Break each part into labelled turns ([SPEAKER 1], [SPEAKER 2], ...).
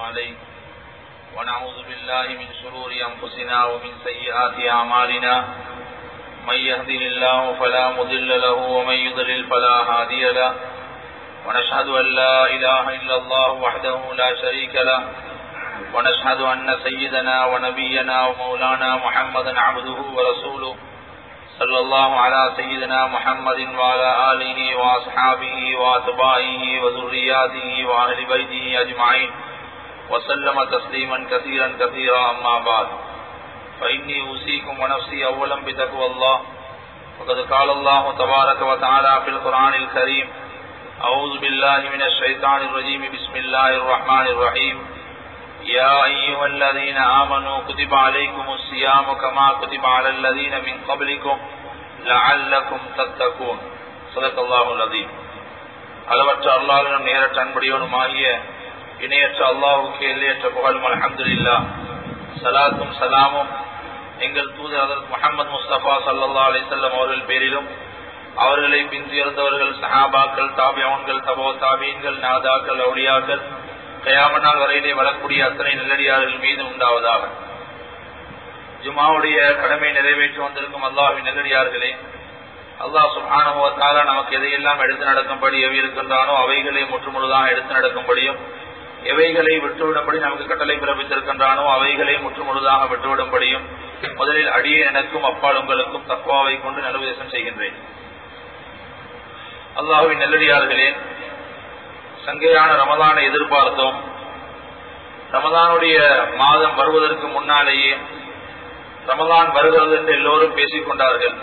[SPEAKER 1] عليه ونعوذ بالله من شرور أنفسنا ومن سيئات أعمالنا من يهده الله فلا مضل له ومن يضلل فلا هادي له ونشهد أن لا إله إلا الله وحده لا شريك له ونشهد أن سيدنا ونبينا ومولانا محمدا عبده ورسوله صلى الله على سيدنا محمد وعلى آله وأصحابه وأتباعه وذرياته وأهل بيته أجمعين وسلم تسليما كثيرا كثيرا أما بعد فإني أوصيكم ونفسي أولا بتقوى الله وقد قال الله تبارك وتعالى في القرآن الكريم أعوذ بالله من الشيطان الرجيم بسم الله الرحمن الرحيم يا أيها الذين آمنوا كتب عليكم الصيام كما كتب على الذين من قبلكم لعلكم تتقون صدق الله العظيم அளவற்ற அல்லாவினும் நேரற்ற அன்படியோனுமாகிய இணையற்ற அல்லாஹுக்கு எல்லையற்ற புகழும் அலமதுல்லா சலாத்தும் சலாமும் எங்கள் தூதர் அதற்கு முகமது முஸ்தபா சல்லா அலிசல்லம் அவர்கள் பேரிலும் அவர்களை பின்துயர்ந்தவர்கள் சஹாபாக்கள் தாபியவன்கள் தபோ தாபீன்கள் நாதாக்கள் அவுளியாக்கள் கயாமனால் வரையிலே வரக்கூடிய அத்தனை நல்லடியார்கள் மீது உண்டாவதாக ஜுமாவுடைய கடமை நிறைவேற்றி வந்திருக்கும் அல்லாஹின் நல்லடியார்களே அல்லாஹ் சுபானுவத்தால நமக்கு எதையெல்லாம் எடுத்து நடக்கும்படி எவை இருக்கின்றானோ அவைகளை முற்றுமுழுதாக எடுத்து நடக்கும்படியும் எவைகளை விட்டுவிடும்படி நமக்கு கட்டளை பிறப்பித்திருக்கின்றானோ அவைகளை முற்றுமுழுதாக விட்டுவிடும்படியும் முதலில் அடியே எனக்கும் அப்பால் உங்களுக்கும் தக்குவாவை கொண்டு நல்லுபதேசம் செய்கின்றேன் அல்லாஹுவின் நல்லடியார்களே சங்கையான ரமதானை எதிர்பார்த்தோம் ரமதானுடைய மாதம் வருவதற்கு முன்னாலேயே ரமதான் வருகிறது என்று எல்லோரும் பேசிக் கொண்டார்கள்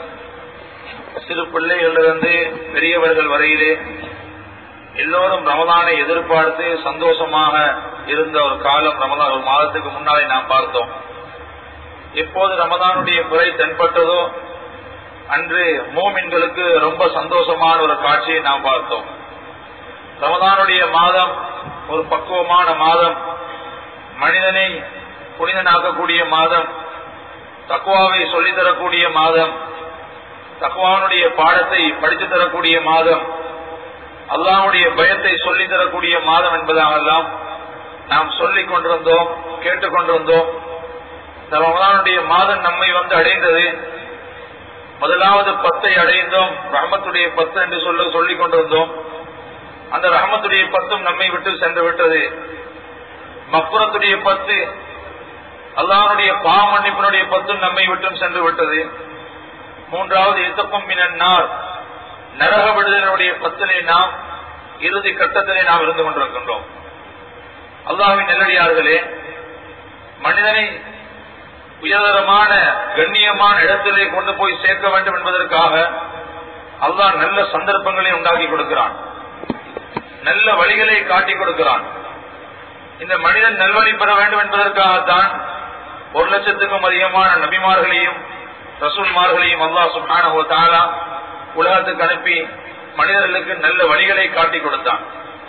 [SPEAKER 1] சிறு பிள்ளைகளிலிருந்து பெரியவர்கள் வரையிலே எல்லோரும் ரமதானை எதிர்பார்த்து சந்தோஷமாக இருந்த ஒரு காலம் ரமதான் ஒரு மாதத்துக்கு முன்னாலே நாம் பார்த்தோம் எப்போது ரமதானுடைய குறை தென்பட்டதோ அன்று மோமின்களுக்கு ரொம்ப சந்தோஷமான ஒரு காட்சியை நாம் பார்த்தோம் ரமதானுடைய மாதம் ஒரு பக்குவமான மாதம் மனிதனை புனிதனாக்கக்கூடிய மாதம் தக்குவாவை சொல்லித்தரக்கூடிய மாதம் தக்குவானுடைய பாடத்தை படித்து தரக்கூடிய மாதம் அல்லாவுடைய பயத்தை சொல்லித் தரக்கூடிய மாதம் என்பதாகலாம் நாம் சொல்லிக் கொண்டிருந்தோம் கேட்டுக்கொண்டிருந்தோம் இந்த ரமதானுடைய மாதம் நம்மை வந்து அடைந்தது முதலாவது பத்தை அடைந்தோம் ரஹமத்துடைய பத்து என்று சொல்ல சொல்லிக் கொண்டிருந்தோம் அந்த ரஹமத்துடைய பத்தும் நம்மை விட்டு சென்று விட்டது மக்குரத்துடைய பத்து அல்லாஹனுடைய பாவ மன்னிப்பினுடைய பத்தும் நம்மை விட்டும் சென்று விட்டது மூன்றாவது எத்தப்பம் மினார் நரக விடுதலுடைய பத்திலே நாம் இறுதி கட்டத்திலே நாம் இருந்து கொண்டிருக்கின்றோம் அல்லாவின் நெல்லடியார்களே மனிதனை உயர்தரமான கண்ணியமான இடத்திலே கொண்டு போய் சேர்க்க வேண்டும் என்பதற்காக அல்லாஹ் நல்ல சந்தர்ப்பங்களை உண்டாக்கி கொடுக்கிறான் நல்ல வழிகளை காட்டிக் கொடுக்கிறான் இந்த மனிதன் நல்வழி பெற வேண்டும் என்பதற்காகத்தான் ஒரு லட்சத்துக்கும் அதிகமான நபிமார்களையும் ரசூல்மார்களையும் அல்லா சுபானோ தாலா உலகத்துக்கு அனுப்பி மனிதர்களுக்கு நல்ல வழிகளை காட்டிக் கொடுத்தான்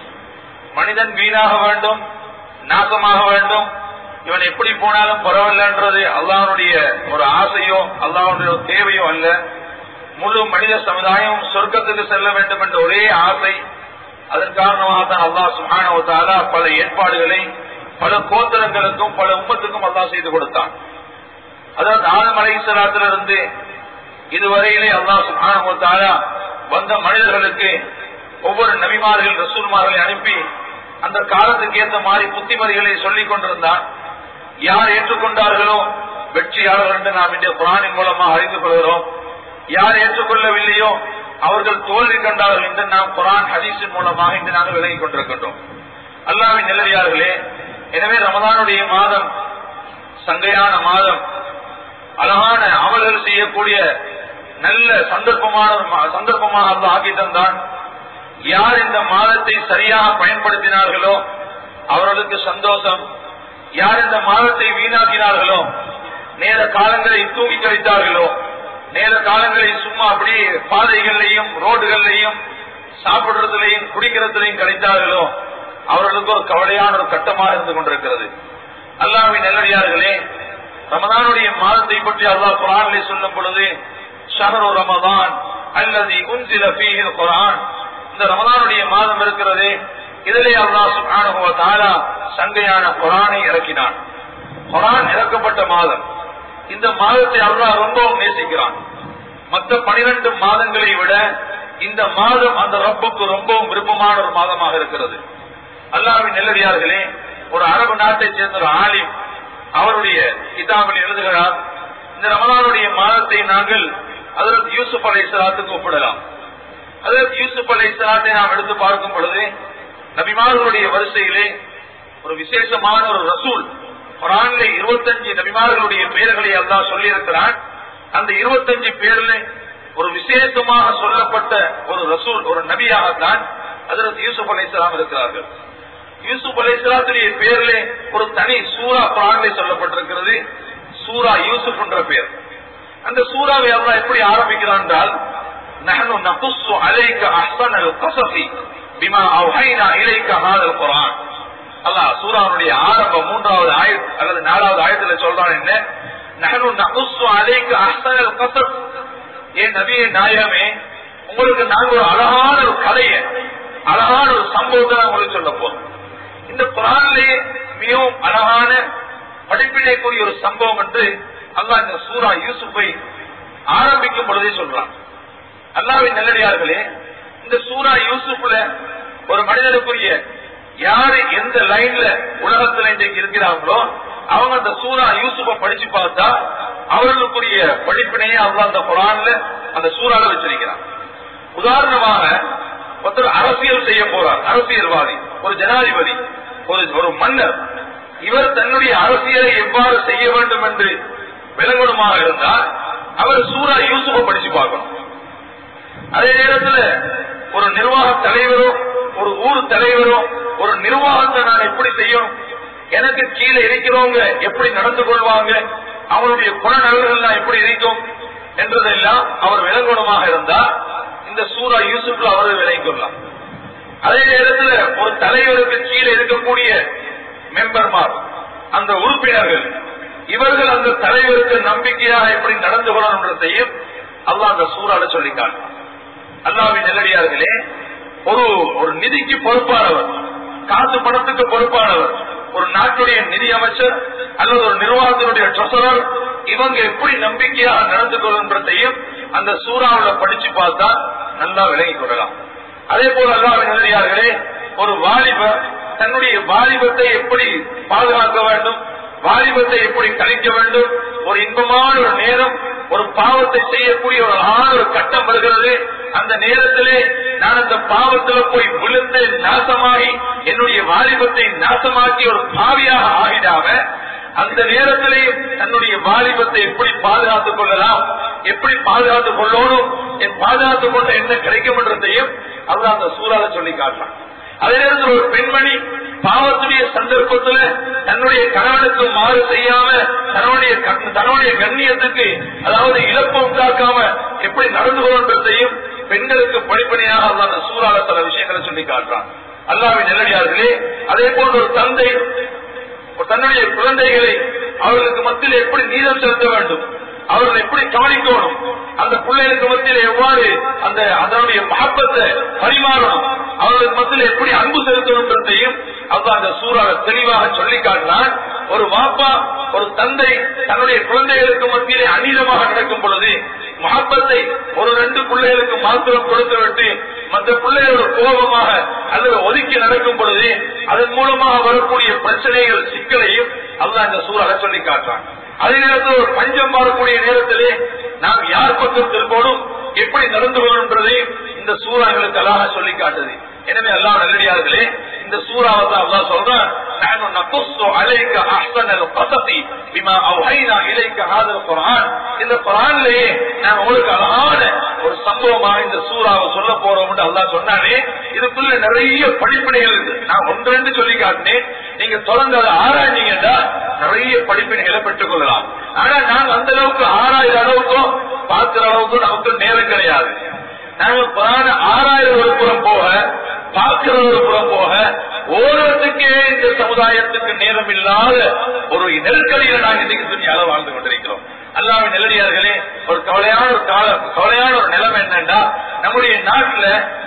[SPEAKER 1] மனிதன் வீணாக வேண்டும் நாசமாக வேண்டும் இவன் எப்படி போனாலும் பரவாயில்லன்றது அல்லாஹனுடைய ஒரு ஆசையோ அல்லாஹனுடைய ஒரு தேவையோ அல்ல முழு மனித சமுதாயம் சொர்க்கத்துக்கு செல்ல வேண்டும் என்ற ஒரே ஆசை அதன் காரணமாக தான் அல்லா சுஹானவத்தாலா பல ஏற்பாடுகளை பல கோத்தரங்களுக்கும் பல உம்மத்துக்கும் அல்லா செய்து கொடுத்தான் அதாவது ஆதம் அலைசலாத்திலிருந்து இதுவரையிலே அல்லா சுஹானவத்தாலா வந்த மனிதர்களுக்கு ஒவ்வொரு நபிமார்கள் ரசூல்மார்களை அனுப்பி அந்த காலத்துக்கு ஏற்ற மாதிரி புத்திமதிகளை சொல்லிக் கொண்டிருந்தான் யார் ஏற்றுக்கொண்டார்களோ வெற்றியாளர்கள் என்று நாம் இன்றைய குரானின் மூலமாக அறிந்து கொள்கிறோம் யார் ஏற்றுக்கொள்ளவில்லையோ அவர்கள் தோல்வி கண்டார்கள் என்று நாம் குரான் ஹதீஸின் மூலமாக இன்று நாங்கள் விலகிக் கொண்டிருக்கின்றோம் அல்லாவின் நிலவியார்களே எனவே ரமதானுடைய மாதம் சங்கையான மாதம் அழகான அமல்கள் செய்யக்கூடிய நல்ல சந்தர்ப்பமான சந்தர்ப்பமாக அல்ல ஆக்கி தந்தான் யார் இந்த மாதத்தை சரியாக பயன்படுத்தினார்களோ அவர்களுக்கு சந்தோஷம் யார் இந்த மாதத்தை வீணாக்கினார்களோ நேர காலங்களை தூங்கி கழித்தார்களோ நேர காலங்களை சும்மா அப்படி பாதைகள்லையும் ரோடுகள்லையும் சாப்பிடுறதுலையும் குடிக்கிறதுலையும் கழித்தார்களோ அவர்களுக்கு ஒரு கவலையான ஒரு கட்டமாக இருந்து கொண்டிருக்கிறது அல்லாவின் நல்லடியார்களே ரமதானுடைய மாதத்தை பற்றி அல்லாஹ் குரானிலே சொல்லும் பொழுது ஷஹரு ரமதான் அல்லது உன்சில பீஹில் குரான் இந்த ரமதானுடைய மாதம் இருக்கிறது இதிலே அல்லாஹ் சுப்ஹானஹு வ தஆலா சங்கையான குரானை இறக்கினான் குரான் இறக்கப்பட்ட மாதம் இந்த மாதத்தை அல்லாஹ் ரொம்பவும் நேசிக்கிறான் மற்ற பனிரெண்டு மாதங்களை விட இந்த மாதம் அந்த ரப்புக்கு ரொம்பவும் விருப்பமான ஒரு மாதமாக இருக்கிறது அல்லாவின் நெல்லடியார்களே ஒரு அரபு நாட்டை சேர்ந்த ஒரு ஆலிம் அவருடைய கிதாபில் எழுதுகிறார் இந்த ரமலானுடைய மாதத்தை நாங்கள் அதற்கு யூசுப் அலை சலாத்துக்கு ஒப்பிடலாம் அதற்கு யூசுப் அலை சலாத்தை நாம் எடுத்து பார்க்கும் பொழுது நபிமார்களுடைய வரிசையிலே ஒரு விசேஷமான ஒரு ரசூல் குரானிலே இருபத்தஞ்சு நபிமார்களுடைய பெயர்களை அல்லாஹ் சொல்லி இருக்கிறான் அந்த இருபத்தஞ்சு பேர்ல ஒரு விசேஷமாக சொல்லப்பட்ட ஒரு ரசூல் ஒரு நபியாகத்தான் அதற்கு யூசுப் அலை இருக்கிறார்கள் யூசுப் அலை சலாத்துடைய பெயரிலே ஒரு தனி சூரா குரானிலே சொல்லப்பட்டிருக்கிறது சூரா யூசுப் என்ற பெயர் அந்த சூறாவை அல்லாஹ் எப்படி ஆரம்பிக்கிறான் என்றால் நஹனு நகுஸ்ஸு அலைக அஹ்ஸனல் கஸஸி பிமா அவ்ஹைனா இலைக ஹாதல் குர்ஆன் அல்லாஹ் சூராவுடைய ஆரம்ப மூன்றாவது ஆயத் அல்லது நாலாவது ஆயத்துல சொல்றான் என்ன நஹனு நகுஸ்ஸு அலைக அஹ்ஸனல் கஸஸ் ஏ நபியே நாயகமே உங்களுக்கு நாங்கள் ஒரு அழகான ஒரு கதையை அழகான ஒரு சம்பவத்தை நான் உங்களுக்கு சொல்ல போறோம் இந்த குரானிலே மிகவும் அழகான படிப்பினைக்குரிய ஒரு சம்பவம் என்று அல்லாஹ் இந்த சூரா யூசுஃபை ஆரம்பிக்கும் பொழுதே சொல்றான் அல்லாவின் நல்லடியார்களே இந்த சூரா யூசுப்ல ஒரு மனிதனுக்குரிய யாரு எந்த லைன்ல உலகத்துல இன்றைக்கு இருக்கிறாங்களோ அவங்க அந்த சூரா யூசுஃப படிச்சு பார்த்தா அவர்களுக்குரிய படிப்பினையே அல்லாஹ் அந்த குரான்ல அந்த சூறால வச்சிருக்கிறான் உதாரணமாக ஒருத்தர் அரசியல் செய்ய போறார் அரசியல்வாதி ஒரு ஜனாதிபதி ஒரு ஒரு மன்னர் இவர் தன்னுடைய அரசியலை எவ்வாறு செய்ய வேண்டும் என்று விளங்கணுமாக இருந்தால் அவர் சூரா யூசுஃப படிச்சு பார்க்கணும் அதே நேரத்துல ஒரு நிர்வாக தலைவரோ ஒரு ஊர் தலைவரோ ஒரு நிர்வாகத்தை நான் எப்படி செய்யணும் எனக்கு கீழே இருக்கிறவங்க எப்படி நடந்து கொள்வாங்க அவருடைய குணநலன்கள் எப்படி இருக்கும் என்றதெல்லாம் அவர் விளங்குணமாக இருந்தா இந்த சூரா யூசுப்ல அவர் விளங்கிக் கொள்ளலாம் அதே நேரத்தில் ஒரு தலைவருக்கு கீழே இருக்கக்கூடிய மெம்பர்மார் அந்த உறுப்பினர்கள் இவர்கள் அந்த தலைவருக்கு நம்பிக்கையாக எப்படி நடந்து கொள்ளணுன்றதையும் அல்லாஹ் அந்த சூறால சொல்லி காட்டுறான் அல்லாவின் நெல்லடியார்களே ஒரு ஒரு நிதிக்கு பொறுப்பானவர் காசு பணத்துக்கு பொறுப்பானவர் ஒரு நாட்டுடைய நிதி அமைச்சர் அல்லது ஒரு நிர்வாகத்தினுடைய ட்ரெசரர் இவங்க எப்படி நம்பிக்கையாக நடந்து கொள்கின்றதையும் அந்த சூறாவில் படிச்சு பார்த்தா நல்லா விளங்கிக் கொள்ளலாம் அதே போல அல்லாவின் நெல்லடியார்களே ஒரு வாலிபர் தன்னுடைய வாலிபத்தை எப்படி பாதுகாக்க வேண்டும் வாலிபத்தை எப்படி கழிக்க வேண்டும் ஒரு இன்பமான ஒரு நேரம் ஒரு பாவத்தை செய்யக்கூடிய ஒரு அழகான ஒரு கட்டம் வருகிறது அந்த நேரத்திலே நான் அந்த பாவத்துல போய் விழுந்து நாசமாகி என்னுடைய வாலிபத்தை நாசமாக்கி ஒரு பாவியாக ஆகிடாம அந்த நேரத்திலேயும் தன்னுடைய வாலிபத்தை எப்படி பாதுகாத்துக் கொள்ளலாம் எப்படி பாதுகாத்துக் கொள்ளணும் என் பாதுகாத்துக் கொண்ட என்ன கிடைக்கும் என்றதையும் அவர் அந்த சூறால சொல்லி காட்டுறான் அதே நேரத்தில் ஒரு பெண்மணி பாவத்துடைய சந்தர்ப்பத்துல தன்னுடைய கணவனுக்கு மாறு செய்யாம தன்னுடைய கண்- தன்னுடைய கண்ணியத்துக்கு அதாவது இழப்பு உண்டாக்காம எப்படி நடந்து கொள்வதையும் பெண்களுக்கு படிப்படியாக அல்லாஹ் அந்த சூறால சில விஷயங்களை சொல்லி காட்டுறான் அல்லாவின் நெல்லடியார்களே அதே போன்ற ஒரு தந்தை ஒரு தன்னுடைய குழந்தைகளை அவர்களுக்கு மத்தியில் எப்படி நீதம் செலுத்த வேண்டும் அவர்கள் எப்படி கவனிக்கணும் அந்த பிள்ளைகளுக்கு மத்தியில் எவ்வாறு அந்த அதனுடைய மகப்பத்தை பரிமாறணும் அவர்களுக்கு மத்தியில் எப்படி அன்பு செலுத்தணுன்றதையும் அதான் அந்த சூறால தெளிவாக சொல்லி காட்டினான் ஒரு வாப்பா ஒரு தந்தை தன்னுடைய குழந்தைகளுக்கு மத்தியிலே அநீதமாக நடக்கும் பொழுது மகப்பத்தை ஒரு ரெண்டு பிள்ளைகளுக்கு மாத்திரம் கொடுத்து விட்டு மற்ற பிள்ளைகளோட கோபமாக அல்லது ஒதுக்கி நடக்கும் பொழுது அதன் மூலமாக வரக்கூடிய பிரச்சனைகள் சிக்கலையும் அல்லாஹ் இந்த சூறால சொல்லி காட்டுறான் அதே நேரத்தில் ஒரு பஞ்சம் வரக்கூடிய நேரத்திலே நாம் யார் பக்கம் திரும்பணும் எப்படி நடந்து கொள்ளுன்றதையும் இந்த சூறாங்களுக்கு அல்லாஹ் சொல்லி காட்டுது எனவே அல்லாஹ் நல்லடியார்களே இந்த சூறாவை தான் அல்லாஹ் சொல்றான் نحن نقص عليك احسن القصص بما اوحينا اليك هذا القران இந்த குர்ஆன்லயே நான் உங்களுக்கு அழகான ஒரு சம்பவமாக இந்த சூறாவை சொல்ல போறோம் அல்லாஹ் சொன்னானே இதுக்குள்ள நிறைய படிப்பினைகள் இருக்கு நான் ஒன்று ரெண்டு சொல்லி காட்டினேன் நீங்க தொடர்ந்து அதை ஆராய்ந்தீங்கன்னா நிறைய படிப்பினைகளை பெற்றுக் கொள்ளலாம் ஆனா நாங்க அந்த அளவுக்கு ஆராயிற அளவுக்கும் பார்க்கிற அளவுக்கும் நமக்கு நேரம் கிடையாது நாங்க புராண ஆறாயிரம் ஒரு புறம் போக பார்க்கிற ஒரு புறம் போக ஓரத்துக்கே இந்த சமுதாயத்துக்கு நேரம் இல்லாத ஒரு நெருக்கடியில நாங்க இன்னைக்கு துணியால வாழ்ந்து கொண்டிருக்கிறோம் அல்லாம நெல்லடியார்களே ஒரு கவலையான ஒரு காலம் கவலையான ஒரு நிலைமை என்னன்னா நம்முடைய நாட்டுல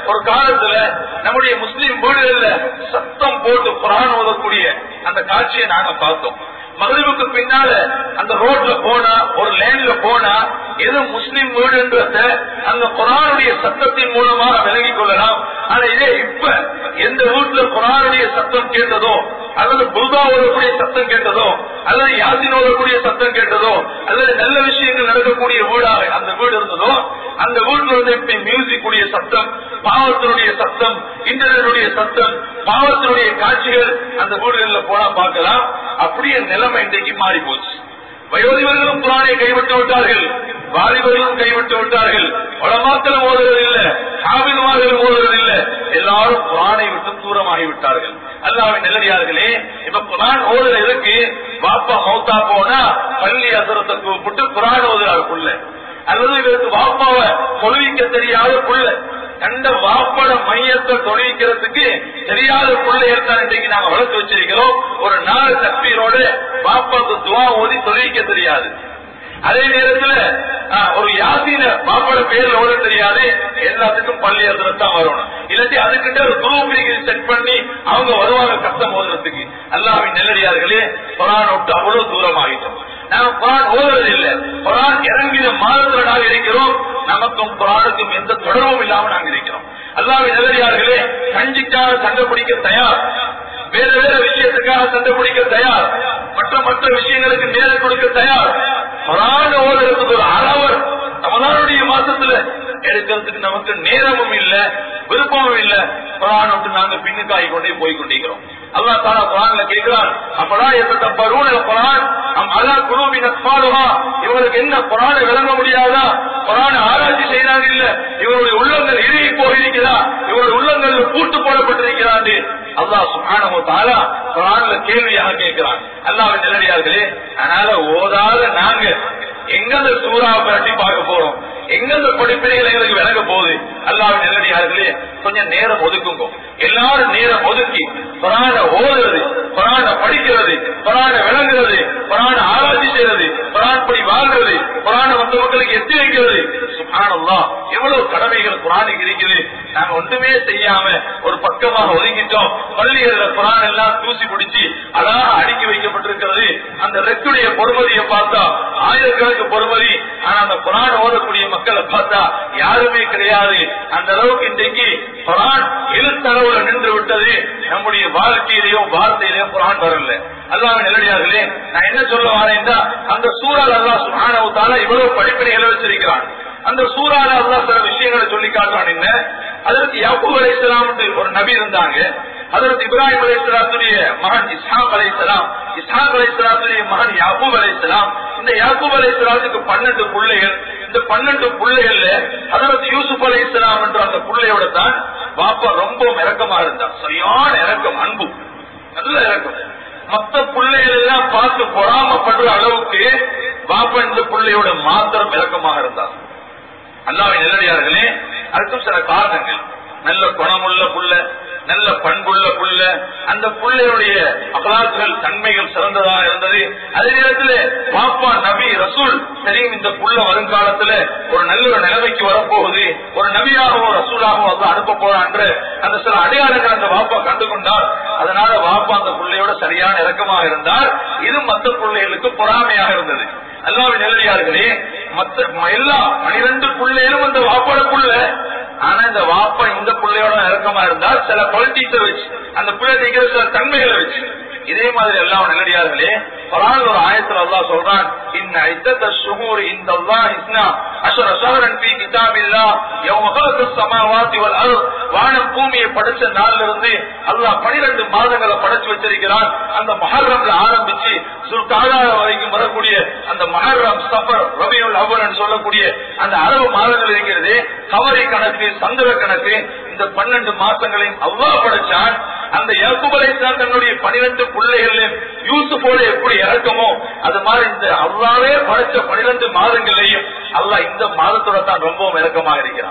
[SPEAKER 1] ஒரு காலத்துல நம்முடைய முஸ்லீம் வீடுகள்ல சத்தம் போட்டு குரான் ஓதக்கூடிய அந்த காட்சியை நாங்க பார்த்தோம் மகிழ்வுக்கு பின்னால அந்த ரோட்ல போனா ஒரு லேன்ல போனா எது முஸ்லீம் வீடுன்றத அந்த குரானுடைய சத்தத்தின் மூலமாக விலகிக் கொள்ளலாம் ஆனா இதே இப்ப எந்த வீட்டுல குரானுடைய சத்தம் கேட்டதோ அல்லது புருதா ஓதக்கூடிய சத்தம் கேட்டதோ அல்லது யாசின் ஓதக்கூடிய சத்தம் கேட்டதோ அல்லது நல்ல விஷயங்கள் நடக்கக்கூடிய வீடாக அந்த வீடு இருந்ததோ அந்த வீட்டுல வந்து இப்ப மியூசிக் உடைய சத்தம் பாவத்தினுடைய சத்தம் இன்டர்நெட்டுடைய சத்தம் பாவத்தினுடைய காட்சிகள் அந்த வீடுகளில் போனா பார்க்கலாம் அப்படியே நிலைமை இன்றைக்கு மாறி போச்சு வயோதிபர்களும் குரானை கைவிட்டு விட்டார்கள் வாலிபர்களும் கைவிட்டு விட்டார்கள் வளமாக்களும் ஓதுறது இல்ல காவிதமார்களும் ஓதுறது இல்ல எல்லாரும் குரானை விட்டு தூரமாகி விட்டார்கள் அல்லாவின் நல்லடியார்களே இப்ப குரான் ஓதுற இருக்கு வாப்பா மௌத்தா போனா பள்ளி அசரத்தை கூப்பிட்டு குரான் ஓதுறாரு புள்ள அல்லது இவருக்கு வாப்பாவை தொழுவிக்க தெரியாத புள்ள கண்ட வாப்பட மையத்தை தொழிக்கிறதுக்கு தெரியாத பிள்ளைகள் தான் இன்றைக்கு நாங்க வளர்த்து வச்சிருக்கிறோம் ஒரு நாலு தப்பீரோட வாப்பாக்கு துவா ஓதி தொழிக்க தெரியாது அதே நேரத்துல ஒரு யாசீன பாப்போட பேர்ல ஓட தெரியாது எல்லாத்துக்கும் பள்ளி தான் வரணும் இல்லாட்டி அதுக்கிட்ட ஒரு குரூப் செட் பண்ணி அவங்க வருவாங்க கஷ்டம் ஓதுறதுக்கு அல்லாவின் நெல்லடியார்களே கொரான் விட்டு அவ்வளவு தூரம் ஆகிட்டோம் நாம குரான் ஓதுறது இல்ல குரான் இறங்கின மாதத்துல நாங்க இருக்கிறோம் நமக்கும் குரானுக்கும் எந்த தொடர்பும் இல்லாம நாங்க இருக்கிறோம் அல்லாவின் நெல்லடியார்களே கஞ்சிக்காக சண்டை பிடிக்க தயார் வேற வேற விஷயத்துக்காக சண்டை பிடிக்க தயார் மற்ற மற்ற விஷயங்களுக்கு நேரம் கொடுக்க தயார் குரான ஓதுறதுக்கு ஒரு அளவர் ரமலானுடைய மாசத்துல எடுக்கிறதுக்கு நமக்கு நேரமும் இல்ல விருப்பமும் இல்ல குரான் விட்டு நாங்க பின்னுக்காய் கொண்டே போய் கொண்டிருக்கிறோம் அல்லா தாலா குரான்ல கேட்கிறான் அப்படா எந்த பருவ குரான் நம் அல்லா குழுவின் அஸ்மாலுகா இவங்களுக்கு என்ன குரானை விளங்க முடியாதா குரானை ஆராய்ச்சி செய்யறாங்க இல்ல இவருடைய உள்ளங்கள் இறுகி போயிருக்கிறா இவருடைய உள்ளங்கள் பூட்டு போடப்பட்டிருக்கிறாண்டு அல்லாஹ் சுப்ஹானஹு தஆலா குர்ஆன்ல கேள்வியாக கேட்கிறான் அல்லாஹ்வின் நல்லடியார்களே அதனால ஓதாத நாங்க எங்க அந்த சூறாவை பரட்டி பார்க்க போறோம் எங்க அந்த படிப்பினைகள் எங்களுக்கு விளங்க போகுது அல்லாஹ்வின் நல்லடியார்களே கொஞ்சம் நேரம் ஒதுக்குங்க எல்லாரும் நேரம் ஒதுக்கி குரான ஓதுறது குரான படிக்கிறது குரான விளங்குறது குரான ஆராய்ச்சி செய்யறது குரான் படி வாழ்றது குரான மற்ற மக்களுக்கு எத்தி வைக்கிறது சுப்ஹானல்லா எவ்வளவு கடமைகள் குரானுக்கு இருக்குது நாங்க ஒன்றுமே செய்யாம ஒரு பக்கமாக ஒதுங்கிட்டோம் பள்ளிகள்ல குரான் எல்லாம் தூசி பிடிச்சி அழகா அடுக்கி வைக்கப்பட்டிருக்கிறது அந்த ரெக்குடைய பொறுமதியை பார்த்தா ஆயிரக்கணக்கு பொறுமதி ஆனா அந்த குரான் ஓதக்கூடிய மக்களை பார்த்தா யாருமே கிடையாது அந்த அளவுக்கு இன்றைக்கு குரான் எழுத்தளவுல நின்று விட்டது நம்முடைய வாழ்க்கையிலேயும் வார்த்தையிலேயும் குரான் வரல அல்லாம நிலடியார்களே நான் என்ன சொல்ல வரேன்டா அந்த சூழல் அல்லா சுகானவத்தால இவ்வளவு படிப்பினைகளை வச்சிருக்கிறான் அந்த சூறால அல்லா சில விஷயங்களை சொல்லி காட்டுறான் என்ன அதற்கு யாக்கூப் அலை ஒரு நபி இருந்தாங்க அதற்கு இப்ராஹிம் அலை இஸ்லாத்துடைய மகன் இஸ்ஹாக் அலை இஸ்லாம் இஸ்ஹாக் அலை இஸ்லாத்துடைய மகன் யாக்கூப் அலை இஸ்லாம் இந்த யாக்கூப் அலை இஸ்லாத்துக்கு பன்னெண்டு பிள்ளைகள் இந்த பன்னெண்டு பிள்ளைகள்ல அதற்கு யூசுப் அலை இஸ்லாம் என்ற அந்த பிள்ளையோட தான் பாப்பா ரொம்ப இறக்கமா இருந்தான் சரியான இறக்கம் அன்பு நல்ல இறக்கம் மத்த பிள்ளைகள் எல்லாம் பார்த்து பொறாமப்படுற அளவுக்கு பாப்பா இந்த பிள்ளையோட மாத்திரம் இறக்கமாக இருந்தார் அல்லாவின் நல்லடியார்களே அதுக்கும் சில காரணங்கள் நல்ல குணமுள்ள புள்ள நல்ல பண்புள்ள புள்ள அந்த புள்ளையுடைய அகலாசுகள் தன்மைகள் சிறந்ததா இருந்தது அதே நேரத்தில் பாப்பா நபி ரசூல் தெரியும் இந்த புள்ள வருங்காலத்துல ஒரு நல்ல ஒரு நிலைமைக்கு வரப்போகுது ஒரு நபியாகவோ ரசூலாகவோ வந்து அனுப்ப போறான்ற அந்த சில அடையாளங்கள் அந்த வாப்பா கண்டு கொண்டார் அதனால வாப்பா அந்த பிள்ளையோட சரியான இறக்கமாக இருந்தார் இது மற்ற பிள்ளைகளுக்கு பொறாமையாக இருந்தது அல்லாவின் நிலையார்களே மத்த எல்லா பனிரெண்டு பிள்ளைகளும் அந்த வாப்பாட புள்ள ஆனா இந்த வாப்பா இந்த பிள்ளையோட இறக்கமா இருந்தால் சில குவாலிட்டிஸை வச்சு அந்த பிள்ளை நீக்கிற சில தன்மைகளை வச்சு இதே மாதிரி எல்லாம் நல்லடியார்களே பலால் ஒரு ஆயத்தில் அல்லா சொல்றான் இந்த ஐத்தத்த சுகூர் இந்த அல்லா இஸ்னா அஷர சஹரன் பி கிதாபில்லா யௌம கலக்க சமாவாதி வல் அருள் வானம் பூமியை படைச்ச நாள்ல இருந்து அல்லாஹ் பனிரெண்டு மாதங்களை படைச்சு வச்சிருக்கிறான் அந்த மஹர்ரம்ல ஆரம்பிச்சு சுல்காதா வரைக்கும் வரக்கூடிய அந்த மஹர்ரம் சஃபர் ரபியுல் அவ்வல் சொல்லக்கூடிய அந்த அளவு மாதங்கள் இருக்கிறது கவரி கணக்கு சந்திர கணக்கு இந்த பன்னெண்டு மாசங்களையும் அவ்வா படைச்சான் அந்த யாக்குபலை தான் தன்னுடைய பனிரெண்டு பிள்ளைகளையும் யூசுஃபோட எப்படி இறக்கமோ அது மாதிரி இந்த அல்லாவே படைச்ச பனிரெண்டு மாதங்களையும் அல்லாஹ் இந்த மாதத்தோட தான் ரொம்பவும் இறக்கமாக இருக்கிறான்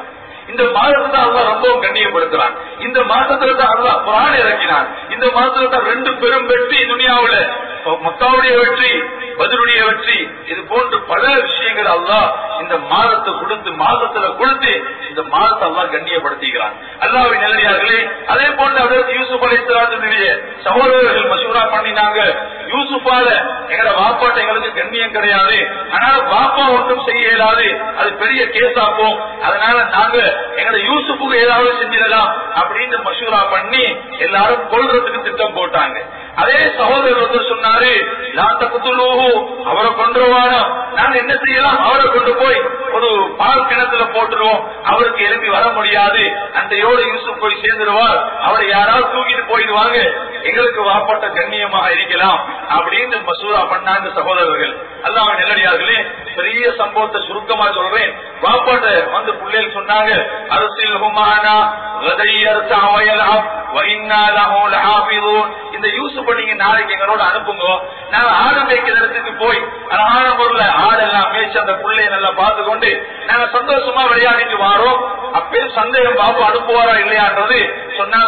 [SPEAKER 1] இந்த மாதத்தை தான் அல்லாஹ் ரொம்பவும் கண்ணியப்படுத்துறான் இந்த மாசத்துல தான் அல்லாஹ் குரான் இறக்கினான் இந்த மாசத்துல தான் ரெண்டு பெரும் வெற்றி துனியாவுல மக்காவுடைய வெற்றி பதிலுடைய வெற்றி இது போன்று பல விஷயங்கள் அல்லாஹ் இந்த மாதத்தை கொடுத்து மாதத்துல கொடுத்து இந்த மாதத்தை அல்லாஹ் கண்ணியப்படுத்துகிறான் அல்லாவின் நல்லடியார்களே அதே போன்று அதற்கு யூசுப் அலைத்தலாத்தினுடைய சகோதரர்கள் மசூரா பண்ணினாங்க யூசுப்பால எங்கட வாப்பாட்ட எங்களுக்கு கண்ணியம் கிடையாது அதனால பாப்பா ஒன்றும் செய்ய இயலாது அது பெரிய கேஸ் ஆகும் அதனால நாங்க எங்கட யூசுப்புக்கு ஏதாவது செஞ்சிடலாம் அப்படின்னு மசூரா பண்ணி எல்லாரும் கொள்றதுக்கு திட்டம் போட்டாங்க அதே சகோதரர் வந்து சொன்னாரு லாத்த குத்துலூஹு அவரை கொண்டுருவானோ நாங்க என்ன செய்யலாம் அவரை கொண்டு போய் ஒரு பால் கிணத்துல போட்டுருவோம் அவருக்கு எழுப்பி வர முடியாது அன்றையோடு யூசுப் போய் சேர்ந்துருவார் அவரை யாராவது தூக்கிட்டு போயிடுவாங்க எங்களுக்கு வாப்பட்ட கண்ணியமாக இருக்கலாம் அப்படின்னு மசூரா பண்ணாங்க சகோதரர்கள் அல்லாம நெல்லடியார்களே பெரிய சம்பவத்தை சுருக்கமா சொல்றேன் வாப்பாட்ட வந்து பிள்ளைகள் சொன்னாங்க அரசியல் ஹுமானா இந்த யூசுப் நீங்க நாளைக்கு எங்களோட அனுப்புங்க நாங்க ஆடு மேய்க்கிறதுக்கு போய் அழகான பொருளை ஆடெல்லாம் மேய்ச்சி அந்த பிள்ளைய நல்லா பார்த்து கொண்டு நாங்க சந்தோஷமா விளையாடிட்டு வாரோம் அப்பே சந்தேகம் பாப்பா அனுப்புவாரா இல்லையான்றது சொன்னாங்க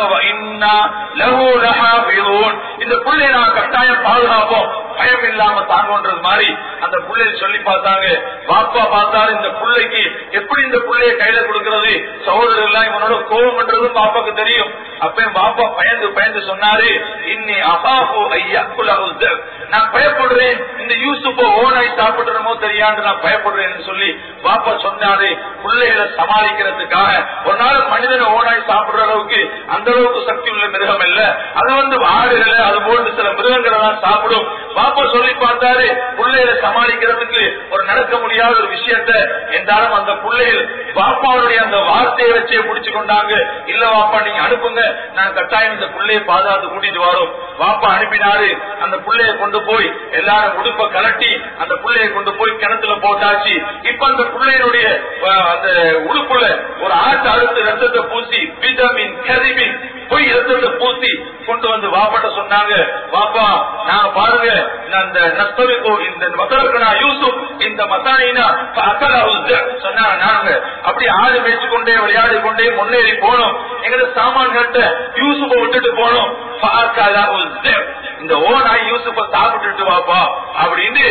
[SPEAKER 1] இந்த பிள்ளைய நான் கட்டாயம் பாதுகாப்போம் பயம் இல்லாம தாங்கன்றது மாதிரி அந்த பிள்ளைய சொல்லி பார்த்தாங்க பாப்பா பார்த்தாலும் இந்த பிள்ளைக்கு எப்படி இந்த பிள்ளைய கையில கொடுக்கறது சகோதரர் எல்லாம் இவனோட கோபம் பண்றதும் பாப்பாக்கு தெரியும் அப்பயும் பாப்பா பயந்து பயந்து சொன்னாரு இன்னி அபாஹு ஐயா நான் பயப்படுறேன் இந்த யூசுப்ப ஓனாய் சாப்பிடுறமோ தெரியாண்டு நான் பயப்படுறேன்னு சொல்லி பாப்பா சொன்னாரு பிள்ளைகளை சமாளிக்கிறதுக்காக ஒரு நாள் மனிதனை ஓனாய் சாப்பிடுற அளவுக்கு அந்த அளவுக்கு சக்தி உள்ள மிருகம் இல்ல அது வந்து ஆடுகளை அது போன்று சில மிருகங்களை தான் சாப்பிடும் பாப்பா சொல்லி பார்த்தாரு பிள்ளைகளை சமாளிக்கிறதுக்கு ஒரு நடக்க முடியாத ஒரு விஷயத்த என்றாலும் அந்த பிள்ளைகள் பாப்பாவுடைய அந்த வார்த்தையை வச்சே பிடிச்சு கொண்டாங்க இல்ல பாப்பா நீங்க அனுப்புங்க நான் கட்டாயம் இந்த பிள்ளையை பாதுகாத்து கூட்டிட்டு வரோம் பாப்பா அனுப்பினாரு அந்த பிள்ளைய கொண்டு போய் எல்லாரும் உடுப்ப கலட்டி அந்த பிள்ளைய கொண்டு போய் கிணத்துல போட்டாச்சு இப்ப அந்த பிள்ளையினுடைய அந்த உடுப்புல ஒரு ஆட்டு அறுத்து ரத்தத்தை பூசி விட்டமின் கரிமின் போய் ரத்தத்தை பூசி கொண்டு வந்து வாப்பாட்ட சொன்னாங்க பாப்பா நாங்க பாருங்க அந்த நஸ்தவிக்கோ இந்த மத்தரக்கனா யூசுப் இந்த மத்தானினா அக்கலா சொன்னாங்க நாங்க அப்படி ஆடு மேய்ச்சு கொண்டே விளையாடி கொண்டே முன்னேறி போனோம் எங்க சாமான்கிட்ட யூசுப்ப விட்டுட்டு போனோம் இந்த ஓனாய் யூசுப்ப சாப்பிட்டுட்டு வாப்பா அப்படின்னு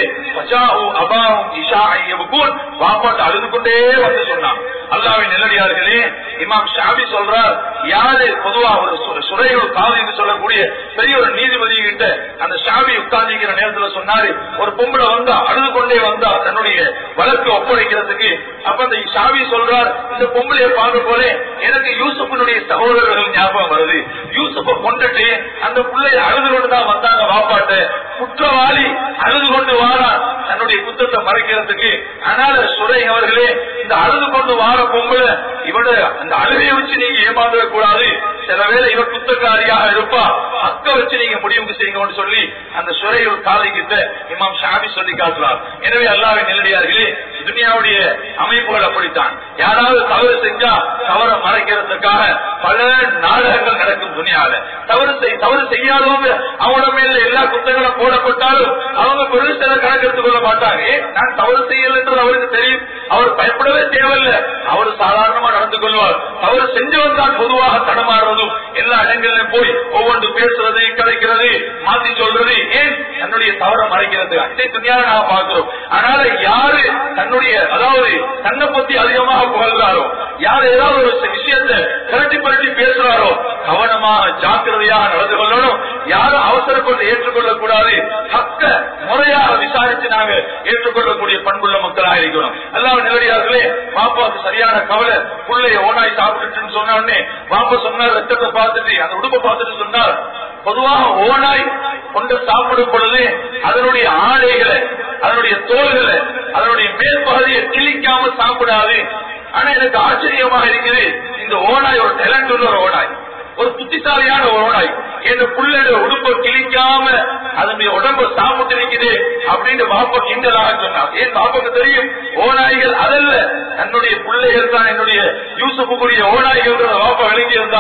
[SPEAKER 1] வாப்பாட்ட அழுது கொண்டே வந்து சொன்னான் அல்லாவின் நெல்லடியார்களே இமாம் ஷாபி சொல்றார் யாரு பொதுவா ஒரு சுரையோட காவல் என்று சொல்லக்கூடிய பெரிய ஒரு நீதிபதி கிட்ட அந்த ஷாபி உட்கார்ந்திருக்கிற நேரத்துல சொன்னாரு ஒரு பொம்பளை வந்தா அழுது கொண்டே வந்தா தன்னுடைய வழக்கு ஒப்படைக்கிறதுக்கு அப்ப அந்த ஷாபி சொல்றார் இந்த பொம்பளைய பார்க்க போல எனக்கு யூசுஃபனுடைய சகோதரர்கள் ஞாபகம் வருது யூசுப்ப கொண்டுட்டு அந்த பிள்ளை அழுது கொண்டுதான் வந்தாங்க வாப்பாட்ட குற்றவாளி அழுது கொண்டு வாரா தன்னுடைய குத்தத்தை மறைக்கிறதுக்கு அதனால சுரை அவர்களே இந்த அழுது கொண்டு வார பொம்பளை இவட அந்த அழுகையை வச்சு நீங்க ஏமாந்துட கூடாது சில வேளை இவ குத்தக்காரியாக இருப்பா அக்க வச்சு நீங்க முடிவுக்கு செய்யுங்கன்னு சொல்லி அந்த சுரையூர் காலைக்கிட்ட இமாம் ஷாபி சொல்லி காட்டுறார் எனவே அல்லாவை நெல்லடியார்களே துனியாவுடைய அமைப்புகள் அப்படித்தான் யாராவது தவறு செஞ்சா தவறை மறைக்கிறதுக்காக பல நாடகங்கள் நடக்கும் துணியால தவறு செய் தவறு செய்யாதவங்க அவங்கள மேல எல்லா குத்தங்களும் போடப்பட்டாலும் அவங்க பெருசில கணக்கெடுத்துக் கொள்ள மாட்டாங்க ஏன் நான் தவறு செய்யல என்றது அவருக்கு தெரியும் அவர் பயப்படவே தேவையில்லை அவர் சாதாரணமா நடந்து கொள்வார் தவறு செஞ்சவன் தான் பொதுவாக தடமாறுறதும் எல்லா இடங்களிலும் போய் ஒவ்வொன்று பேசுறது கதைக்கிறது மாத்தி சொல்றது ஏன் தன்னுடைய தவறை மறைக்கிறது இதே துணியாக நாம பார்க்கிறோம் அதனால யாரு தன்னுடைய அதாவது தன்னை பத்தி அதிகமாக புகழ்கிறாரோ யார் ஏதாவது ஒரு விஷயத்தை திரட்டி பரட்டி பேசுறாரோ கவனமாக ஜாக்கிரதையாக நடந்து கொள்ளணும் யாரும் அவசரப்பட்டு ஏற்றுக்கொள்ளக் கூடாது தக்க முறையாக விசாரித்து நாங்க ஏற்றுக்கொள்ளக்கூடிய பண்புள்ள மக்களாக இருக்கணும் எல்லாம் நிலடியார்களே பாப்பாவுக்கு சரியான கவலை புள்ளைய ஓனாய் சாப்பிட்டுன்னு சொன்ன உடனே பாப்பா சொன்னார் ரத்தத்தை பார்த்துட்டு அந்த உடுப்பை பார்த்துட்டு சொன்னார் பொதுவாக ஓனாய் கொண்டு சாப்பிடும் பொழுது அதனுடைய ஆடைகளை அதனுடைய தோள்களை அதனுடைய மேற்பகுதியை கிழிக்காம சாப்பிடாது ஆனா எனக்கு ஆச்சரியமாக இருக்குது இந்த ஓனாய் ஒரு டேலண்ட் உள்ள ஒரு ஓனாய் ஒரு புத்திசாலியான ஒரு ஓனாய் என் புள்ளோட உடுப்பை கிழிக்காம அதனுடைய உடம்ப சாப்பிட்டு இருக்குது அப்படின்னு பாப்பா கிண்டலாக சொன்னார் ஏன் பாப்பாக்கு தெரியும் ஓநாய்கள் அதல்ல தன்னுடைய பிள்ளைகள் தான் என்னுடைய யூசுப்புக்குரிய ஓநாய்கள் பாப்பா விளங்கி இருந்தார்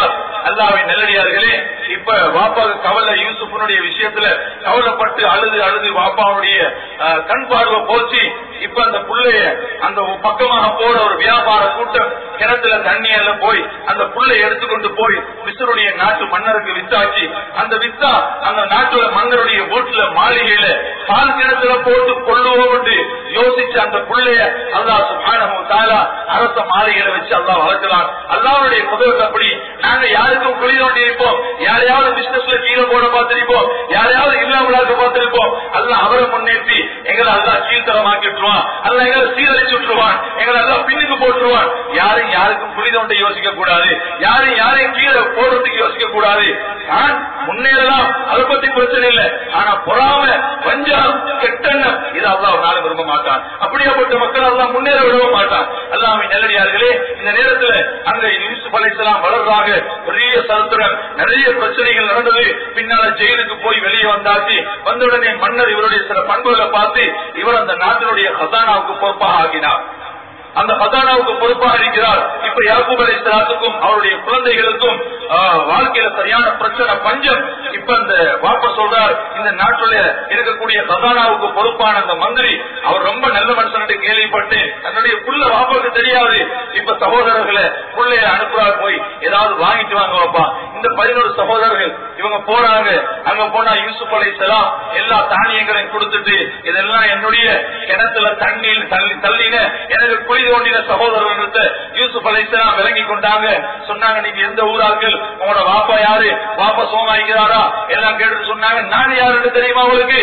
[SPEAKER 1] அல்லாவின் நல்லடியார்களே இப்ப வாப்பாவுக்கு கவலை யூசுஃபனுடைய விஷயத்துல கவலைப்பட்டு அழுது அழுது வாப்பாவுடைய அஹ், கண் பார்வை போச்சு இப்ப அந்த புள்ளைய அந்த பக்கமாக போற ஒரு வியாபார கூட்டம் கிணத்துல தண்ணி எல்லாம் போய் அந்த புள்ளை எடுத்துக்கொண்டு போய் மிஸ்ருடைய நாட்டு மன்னருக்கு வித்தாச்சு அந்த வித்தா அந்த நாட்டுல மன்னருடைய வீட்டுல மாளிகையில பால் கிணத்துல போட்டு கொள்ளுவோம் என்று யோசிச்சு அந்த புள்ளைய அல்லாஹ் சுப்ஹானஹு வ தஆலா அரச மாளிகையில வச்சு அல்லாஹ் வளர்க்கலாம் அல்லாஹ்வுடைய குதிரத்தை அப்படி நாங்க யாருக்கும் குழி தோண்டி இருப்போம் யாரையாவது பிசினஸ்ல கீழே போட பார்த்திருப்போம் யாரையாவது இல்லாமலாக்க பார்த்திருப்போம் அல்லாஹ் அவரை முன்னேற்றி எங்களை அல்லாஹ் கீழ்த்தரமாக்கி விட்டுருவான் அல்லாஹ் எங்களை சீரழிச்சு விட்டுருவான் எங்களை எல்லாம் பின்னுக்கு போட்டுருவான் யாரும் யாருக்கும் குழி தோண்ட யோசிக்க கூடாது யாரும் யாரையும் கீழே போடுறதுக்கு யோசிக்க கூடாது நான் முன்னேறலாம் அதை பத்தி பிரச்சனை இல்லை ஆனா பொறாம வஞ்சம் கெட்டெண்ணம் இது அல்லாஹ் ஒரு நாள் விரும்ப மாட்டான் அப்படியாப்பட்ட மக்கள் அல்லாஹ் முன்னேற விட மாட்டான் அல்லாஹ் நல்லடியார்களே இந்த நேரத்துல அங்க யூசுப் அலைஹிஸ்ஸலாம் வளர்றாங்க பெரிய சரித்திரம் நிறைய பிரச்சனைகள் நடந்தது பின்னால ஜெயிலுக்கு போய் வெளியே வந்தாச்சு வந்த உடனே மன்னர் இவருடைய சில பண்புகளை பார்த்து இவர் அந்த நாட்டினுடைய ஹசானாவுக்கு பொறுப்பாக ஆகினார் அந்த ஹசானாவுக்கு பொறுப்பாக இருக்கிறார் இப்ப யாக்கூப் அலி இஸ்லாத்துக்கும் அவருடைய குழந்தைகளுக்கும் ஆஹ், வாழ்க்கையில சரியான பிரச்சனை பஞ்சம் இப்ப இந்த வாப்ப சொல்றார் இந்த நாட்டுல இருக்கக்கூடிய ஹசானாவுக்கு பொறுப்பான அந்த மந்திரி அவர் ரொம்ப நல்ல மனுஷன் கேள்விப்பட்டு தன்னுடைய புள்ள வாப்பாவுக்கு தெரியாது இப்ப சகோதரர்களை புள்ளைய அனுப்புறாரு போய் ஏதாவது வாங்கிட்டு வாங்க வாப்பா இந்த பதினோரு சகோதரர்கள் இவங்க போறாங்க அங்க போனா யூசுப் அலை எல்லா தானியங்களையும் கொடுத்துட்டு இதெல்லாம் என்னுடைய கிணத்துல தண்ணீர் தள்ளி தள்ளின எனக்கு குழி தோண்டின சகோதரர்கள் யூசுப் அலை விளங்கி கொண்டாங்க சொன்னாங்க நீங்க எந்த ஊராக்கள் உங்களோட வாப்பா யாரு வாப்பா சோமாய்க்கிறாரா எல்லாம் கேட்டுட்டு சொன்னாங்க நான் யாருன்னு தெரியுமா உங்களுக்கு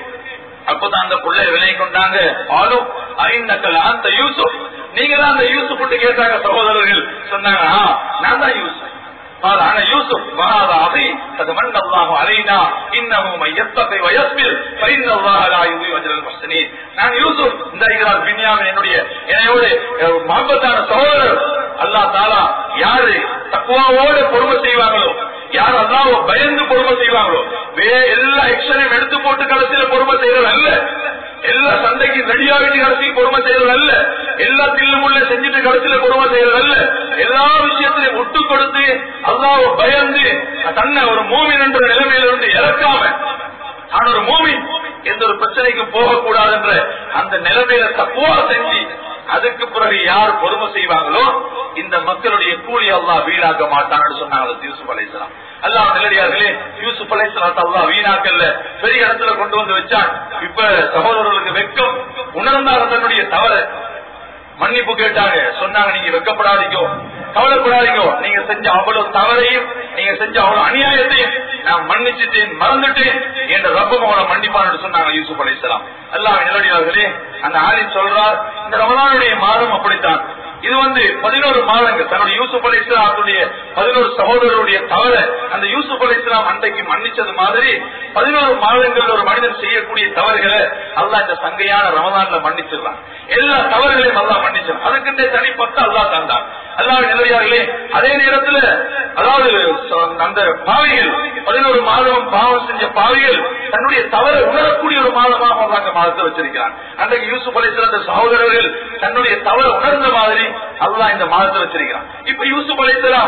[SPEAKER 1] அப்பதான் அந்த பிள்ளை விலகி கொண்டாங்க ஆளும் ஐநக்கல் அந்த யூசுப் நீங்க தான் அந்த யூசுப் கேட்டாங்க சகோதரர்கள் சொன்னாங்க "ஆ, நான் தான் யூசுப் قال انا يوسف وهذا اخي قد من الله علينا انه من يتقي ويصبر فان الله لا يضيع اجر المحسنين நான் யூசுப் இந்த இருக்கிறார் பின்யாமின் என்னுடைய என்னையோட மகத்தான சகோதரர் அல்லாஹ் தாலா யாரு தக்குவாவோட பொறுமை செய்வாங்களோ யார் அல்லாஹ் பயந்து பொறுமை செய்வாங்களோ வே எல்லா எக்ஷனையும் எடுத்து போட்டு கடைசியில பொறுமை செய்யறது அல்ல எல்லா சண்டைக்கு ரெடியாகிட்டு கடைசிக்கு பொறுமை செய்யறது அல்ல எல்லா தில்லுமுள்ள செஞ்சுட்டு கடைசியில பொறுமை செய்யறது அல்ல எல்லா விஷயத்திலையும் விட்டு கொடுத்து அல்லாஹ் பயந்து தன்னை ஒரு மூமின் என்ற நிலைமையில இருந்து இறக்காம நான் ஒரு மூமின் எந்த ஒரு பிரச்சனைக்கும் போகக்கூடாது என்ற அந்த நிலைமையில தப்புவா செஞ்சு அதுக்கு பிறகு யார் பொறுமை செய்வாங்களோ இந்த மக்களுடைய கூலி அல்லாஹ் வீணாக்க மாட்டான்னு சொன்னாங்க யூசுப் அலைசலாம் அல்லாஹ் நிலடியார்களே யூசுப் அலைசலாத் அல்லாஹ் வீணாக்கல்ல பெரிய இடத்துல கொண்டு வந்து வச்சான் இப்ப சகோதரர்களுக்கு வெக்கம் உணர்ந்தாங்க தன்னுடைய தவற மன்னிப்பு கேட்டாங்க சொன்னாங்க நீங்க வெக்கப்படாதீங்க கவலைப்படாதீங்க நீங்க செஞ்ச அவ்வளவு தவறையும் நீங்க செஞ்ச அவ்வளவு அநியாயத்தையும் நான் மன்னிச்சுட்டேன் மறந்துட்டேன் என்ற ரப்பம் அவனை மன்னிப்பான்னு சொன்னாங்க யூசுப் அலைசலாம் அல்லாஹ் நிலடியார்களே அந்த ஆலிம் சொல்றார் இந்த ரமலானுடைய மாதம் அப்படித்தான் இது வந்து பதினோரு மாதங்கள் தன்னுடைய யூசுப் அலி இஸ்லாமுடைய பதினோரு சகோதரருடைய தவற அந்த யூசுப் அலி இஸ்லாம் அன்றைக்கு மன்னிச்சது மாதிரி பதினோரு மாதங்கள் ஒரு மனிதன் செய்யக்கூடிய தவறுகளை அல்லாஹ் இந்த சங்கையான ரமதான்ல மன்னிச்சிடலாம் எல்லா தவறுகளையும் அல்லாஹ் மன்னிச்சிடும் அதுக்குண்டே தனி பத்து அல்லாஹ் தந்தான் அல்லாஹ் நிலையார்களே அதே நேரத்துல அதாவது அந்த பாவிகள் பதினோரு மாதம் பாவம் செஞ்ச பாவிகள் தன்னுடைய தவறை உணரக்கூடிய ஒரு மாதமாக அல்லாஹ் இந்த மாதத்தை வச்சிருக்கிறான் அன்றைக்கு யூசுப் அலி இஸ்லாம் சகோதரர்கள் தன்னுடைய தவறை உணர்ந்த மாதிரி அல்லாஹ் இந்த மாதத்தை வச்சிருக்கிறான் இப்ப யூசுப் அலைத்தலாம்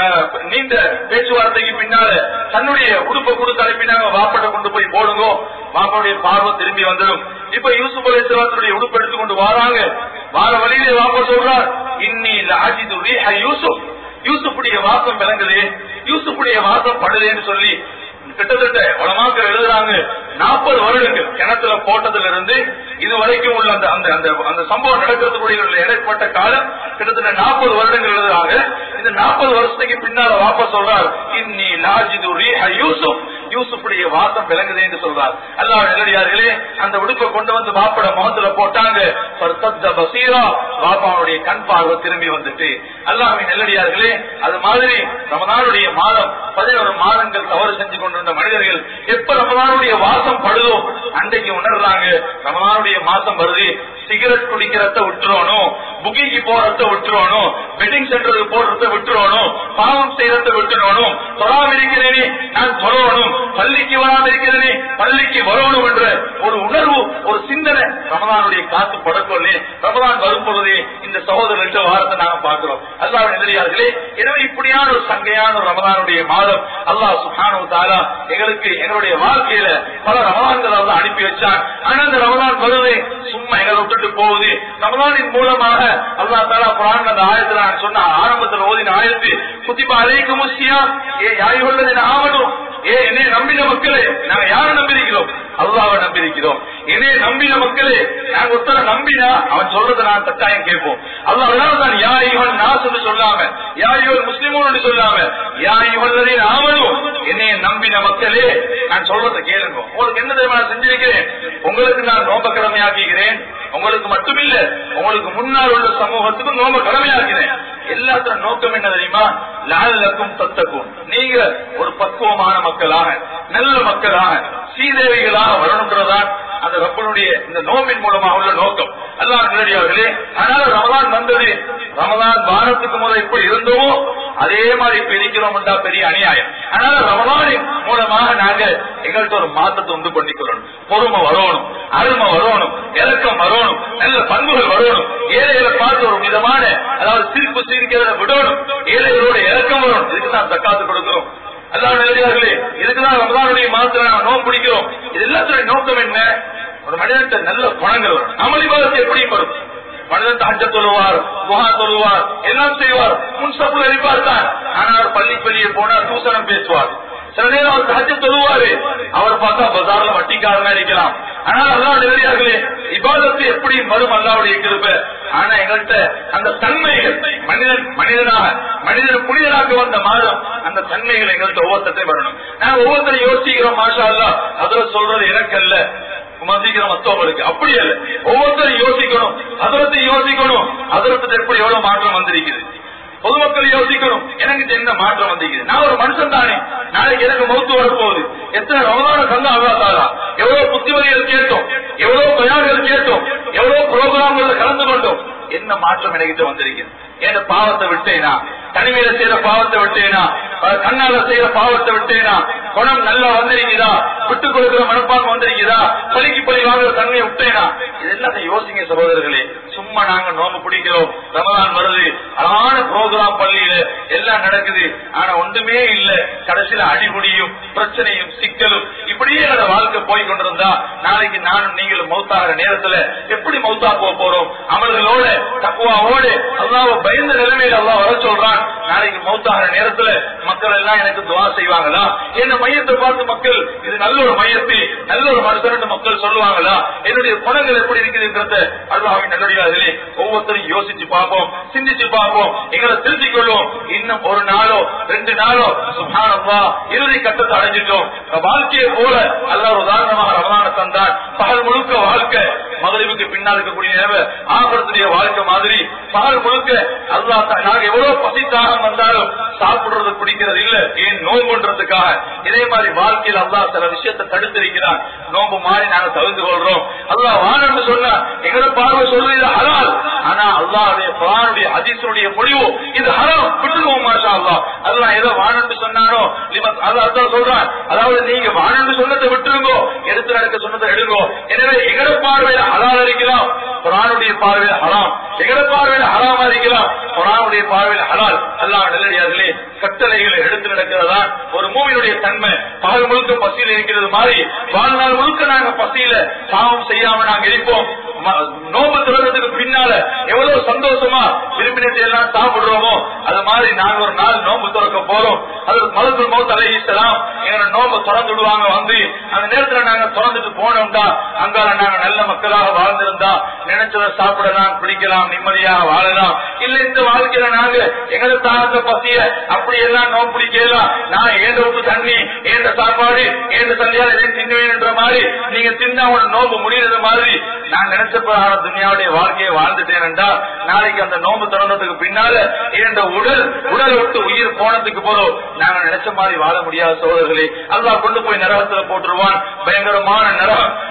[SPEAKER 1] நீண்ட பேச்சுவார்த்தைக்கு பின்னால தன்னுடைய உடுப்பை கொடுத்து அனுப்பினாங்க வாப்பட கொண்டு போய் போடுங்க வாப்பாவுடைய பார்வை திரும்பி வந்துடும் இப்ப யூசுப் அலைத்தலாத்துடைய உடுப்பு எடுத்து கொண்டு வராங்க வார வழியிலே வாப்பா சொல்றார் இன்னி லாஜிது ரீஹ யூசுப் யூசுப்புடைய வாசம் விளங்குது யூசுப்புடைய வாசம் படுதேன்னு சொல்லி கிட்டத்தட்ட உலமாக்கள் எழுதுறாங்க நாற்பது வருடங்கள் கிணத்துல போட்டதுல இருந்து இது வரைக்கும் உள்ள அந்த அந்த அந்த அந்த சம்பவம் நடக்கிறதுக்குரிய உள்ள இடைப்பட்ட காலம் கிட்டத்தட்ட நாற்பது வருடங்கள் எழுதுறாங்க இந்த நாற்பது வருஷத்துக்கு பின்னால வாபஸ் சொல்றார் இன்னி லாஜிது ரீஹ யூசுப் யூசுப்புடைய வாசம் விளங்குது என்று சொல்றார் அல்லாஹ் நெல்லடியார்களே அந்த உடுப்பை கொண்டு வந்து வாப்பட முகத்துல போட்டாங்க ஃபர்தத்த பசீரா வாப்பாவுடைய கண் பார்வை திரும்பி வந்துட்டு அல்லாஹ்வின் நெல்லடியார்களே அது மாதிரி ரமதானுடைய மாதம் பதினோரு மாதங்கள் தவறு செஞ்சு கொண்டிருந்த மனிதர்கள் எப்ப ரமதானுடைய வாசம் படுதோ அன்றைக்கு உணர்றாங்க ரமதானுடைய மாசம் வருது சிகரெட் குடிக்கிறத விட்டுறணும் புக்கிங்க்கு போறத விட்டுறணும் வெட்டிங் சென்டருக்கு போடுறத விட்டுறணும் பாவம் செய்யறத விட்டுறணும் தொழாம இருக்கிறேனே நான் தொழணும் பள்ளிக்கு வராம இருக்கிறேனே பள்ளிக்கு வரணும் என்ற ஒரு உணர்வு ஒரு சிந்தனை ரமதானுடைய காத்து படக்கொள்ளே ரமதான் வரும் பொழுதே இந்த சகோதரர் ரெண்டு வாரத்தை நாங்க பார்க்கிறோம் அல்லாஹ் எதிரியார்களே எனவே இப்படியான ஒரு சங்கையான ஒரு ரமதானுடைய மாதம் அல்லாஹ் சுஹானு தாலா எங்களுக்கு எங்களுடைய வாழ்க்கையில பல ரமதான்கள் அல்லாஹ் அனுப்பி வச்சான் ஆனா இந்த ரமதான் வருது சும்மா எங்களை விட்டுட்டு போகுது ரமதானின் மூலமாக அல்லாஹ் தாலா குரான் அந்த ஆயத்துல நான் சொன்ன ஆரம்பத்தில் ஓதின ஆயத்து குத்திபா அலைக்கும் முஸ்லியா ஏ யாய் உள்ளது ஆவணும் ஏ என்னை நம்பின மக்களே நாங்க யாரை நம்பியிருக்கிறோம் அல்லாவை நம்பியிருக்கிறோம் என்னை நம்பின மக்களே நாங்க ஒருத்தரை நம்பினா அவன் சொல்றதை நான் கட்டாயம் கேட்போம் அல்லாஹ் அதனால தான் யா இவன் நாசு சொல்லாம யா இவன் முஸ்லிமோன்னு சொல்லாம யா இவன் ஆவணும் என்னை நம்பின மக்களே நான் சொல்றதை கேளுங்க உங்களுக்கு என்ன தெரியுமா நான் செஞ்சிருக்கிறேன் உங்களுக்கு நான் நோம்ப கடமையாக்குகிறேன் உங்களுக்கு மட்டுமில்ல உங்களுக்கு முன்னால் உள்ள சமூகத்துக்கும் நோம்ப கடமையாக்கிறேன் எல்லாத்தோட நோக்கம் என்ன தெரியுமா லாலக்கும் தத்தக்கும் நீங்க ஒரு பக்குவமான மக்களாக நல்ல மக்களாக சீதேவிகளாக வரணுன்றதான் அந்த ரப்பனுடைய இந்த நோம்பின் மூலமாக உள்ள நோக்கம் அல்லாஹ் நேரடியார்களே அதனால ரமதான் வந்தது ரமதான் வாரத்துக்கு முதல் எப்படி இருந்தோமோ அதே மாதிரி இப்ப இருக்கிறோம் பெரிய அநியாயம் அதனால ரமதானின் மூலமாக நாங்க எங்கள்கிட்ட ஒரு மாற்றத்தை உண்டு பண்ணிக்கொள்ளணும் பொறுமை வரணும் அருமை வரணும் இறக்கம் வரணும் நல்ல பண்புகள் வரணும் ஏழைகளை பார்த்து ஒரு விதமான அதாவது சிரிப்பு சிரிக்கிறத விடணும் ஏழைகளோட இறக்கம் வரணும் இதுக்கு தான் தக்காத்து கொடுக்கிறோம் அல்லாஹ் நல்லே இதுக்குதான் ரமதானுடைய மாதத்துல நாம நோம் பிடிக்கிறோம் இது எல்லாத்துடைய நோக்கம் என்ன ஒரு மனிதன்ட்ட நல்ல குணங்கள் வரும் அமளிபாதத்தை எப்படி வரும் மனிதன் தஹஜ தொழுவார் முகா தொழுவார் எல்லாம் செய்வார் முன் சப்புல இருப்பார் தான் ஆனால் பள்ளிக்கு வெளியே போனார் தூசணம் பேசுவார் சில நேரம் அவர் தஹஜ தொழுவாரு அவர் பார்த்தா பஜார்ல வட்டிக்காரனா இருக்கலாம் ஆனால் அல்லாஹ் நேரடியார்களே இபாதத்து எப்படி வரும் அல்லாவுடைய கிருப ஆனா எங்கள்கிட்ட அந்த தன்மைகள் மனிதன் மனிதனாக மனிதன் புனிதனாக்க வந்த மாதம் அந்த தன்மைகள் எங்கள்கிட்ட ஒவ்வொருத்தையும் வரணும் நாங்க ஒவ்வொருத்தரும் யோசிக்கிறோம் மாஷா அல்லா அதுல சொல்றது எனக்கு அல்ல மதிக்கிற மத்தவங்களுக்கு அப்படி அல்ல ஒவ்வொருத்தரும் யோசிக்கணும் அதரத்தை யோசிக்கணும் அதரத்துல எப்படி எவ்வளவு மாற்றம் வந்திருக்குது பொதுமக்கள் யோசிக்கணும் எனக்கு என்ன மாற்றம் வந்திருக்குது நான் ஒரு மனுஷன் தானே நாளைக்கு எனக்கு மௌத்து வரப்போகுது எத்தனை ரமதான கந்த அல்லாதாரா எவ்வளவு புத்திமதிகள் கேட்டோம் எவ்வளவு தயார்கள் கேட்டோம் எவ்வளவு புரோகிராம்கள் கலந்து கொண்டோம் என்ன மாற்றம் எனக்கிட்ட வந்திருக்குது என் பாவத்தை விட்டேனா தனிமையில செய்யற பாவத்தை விட்டேனா கண்ணால செய்யற பாவத்தை விட்டேனா குணம் நல்லா வந்திருக்குதா விட்டு கொடுக்கிற மனப்பான்மை வந்திருக்குதா பலிக்கு பலி வாங்குற தன்மையை விட்டேனா இதெல்லாம் யோசிங்க சகோதரர்களே சும்மா நாங்க நோம்பு பிடிக்கிறோம் ரமதான் வருது அழகான ப்ரோக்ராம் பள்ளியில எல்லாம் நடக்குது ஆனா ஒன்றுமே இல்ல கடைசியில அடிபுடியும் பிரச்சனையும் சிக்கலும் இப்படியே என்னோட வாழ்க்கை போய் கொண்டிருந்தா நாளைக்கு நானும் நீங்களும் மௌத்தாகிற நேரத்துல எப்படி மௌத்தா போக போறோம் அமல்களோட தக்குவாவோடு அல்லாவ பயந்த நிலைமையில அல்லா வர சொல்றான் நாளைக்கு மௌத்தாகிற நேரத்துல மக்கள் எல்லாம் எனக்கு துவா செய்வாங்களா என்ன மையத்தை பார்த்து மக்கள் இது நல்ல ஒரு மையத்தை நல்ல ஒரு மனுஷன் மக்கள் சொல்லுவாங்களா என்னுடைய குணங்கள் எப்படி இருக்குதுன்றத அல்லாவின் நல்லடியார்களே ஒவ்வொருத்தரும் யோசிச்சு பார்ப்போம் சிந்திச்சு பார்ப்போம் எங்களை திருத்திக் கொள்வோம் இன்னும் ஒரு நாளோ ரெண்டு நாளோ சுகானப்பா இறுதி கட்டத்தை அடைஞ்சிட்டோம் வாழ்க்கையை போல அல்ல ஒரு உதாரணமாக ரமதான தந்தான் பகல் முழுக்க வாழ்க்கை மகளிவுக்கு பின்னால் இருக்கக்கூடிய நேர ஆபரத்துடைய வாழ்க்கை மாதிரி பகல் முழுக்க அல்லா நாங்க எவ்வளவு பசித்தாகம் வந்தாலும் சாப்பிடுறது பிடிக்கிறது இல்ல ஏன் நோம்புன்றதுக்காக இதே மாதிரி வாழ்க்கையில் அல்லா சில விஷயத்தை தடுத்திருக்கிறான் நோம்பு மாறி நாங்க தவிர்த்து கொள்றோம் அல்லா வானன்னு சொன்னா எங்களை பார்வை சொல்றது இது ஹலால் ஆனா அல்லாவுடைய குரானுடைய அதிசனுடைய முடிவு இது ஹராம் விட்டுருவோம் மாஷா அல்லா அல்லா ஏதோ வானன்னு சொன்னானோ அதான் சொல்றான் அதாவது நீங்க வானன்னு சொன்னதை விட்டுருங்கோ எடுத்து நடக்க சொன்னதை எடுங்கோ எனவே எங்கட பார்வையில ஹலால் இருக்கலாம் குரானுடைய பார்வையில ஹலாம் எங்கட பார்வையில ஹராமா இருக்கலாம் குரானுடைய பார்வையில ஹலால் அல்லாஹ் நல்லடியார்களே கட்டளைகளை எடுத்து நடக்கிறதா ஒரு மூவினுடைய தன்மை பகல் முழுக்க பசியில் இருக்கிறது மாதிரி வாழ்நாள் முழுக்க நாங்க பசியில பாவம் செய்யாம நாங்க இருப்போம் நோம்பு திறந்ததுக்கு பின்னால எவ்வளவு சந்தோஷமா விரும்பினத்தை எல்லாம் சாப்பிடுறோமோ அது மாதிரி நாங்க ஒரு நாள் நோம்பு திறக்க போறோம் அது மலத்துல் மௌத் அலைஹிஸ்ஸலாம் எங்க நோம்பு திறந்து விடுவாங்க வந்து அந்த நேரத்துல நாங்க திறந்துட்டு போனோம்டா அங்கால நாங்க நல்ல மக்களாக வாழ்ந்திருந்தா நினைச்சதை சாப்பிடலாம் குடிக்கலாம் நிம்மதியாக வாழலாம் இல்ல இந்த வாழ்க்கையில நாங்க எங்களை தாழ்ந்த பசிய அப்படி எல்லாம் நோம்பு பிடிக்கலாம் நான் ஏந்த விட்டு தண்ணி ஏந்த சாப்பாடு ஏந்த தண்ணியால் எதையும் தின்னுவேன்ற மாதிரி நீங்க தின்னா உன நோம்பு முடியறது மாதிரி நான் நினைச்ச பிரகாரம் துணியாவுடைய வாழ்க்கையை வாழ்ந்துட்டேன்டா நாளைக்கு அந்த நோம்பு திறந்ததுக்கு பின்னால என்ற உடல் உடலை விட்டு உயிர் போனதுக்கு போதும் நாங்க நினைச்ச மாதிரி வாழ முடியாத சோதர்களே அல்லா கொண்டு போய் நரகத்துல போட்டுருவான் பயங்கரமான நரகம்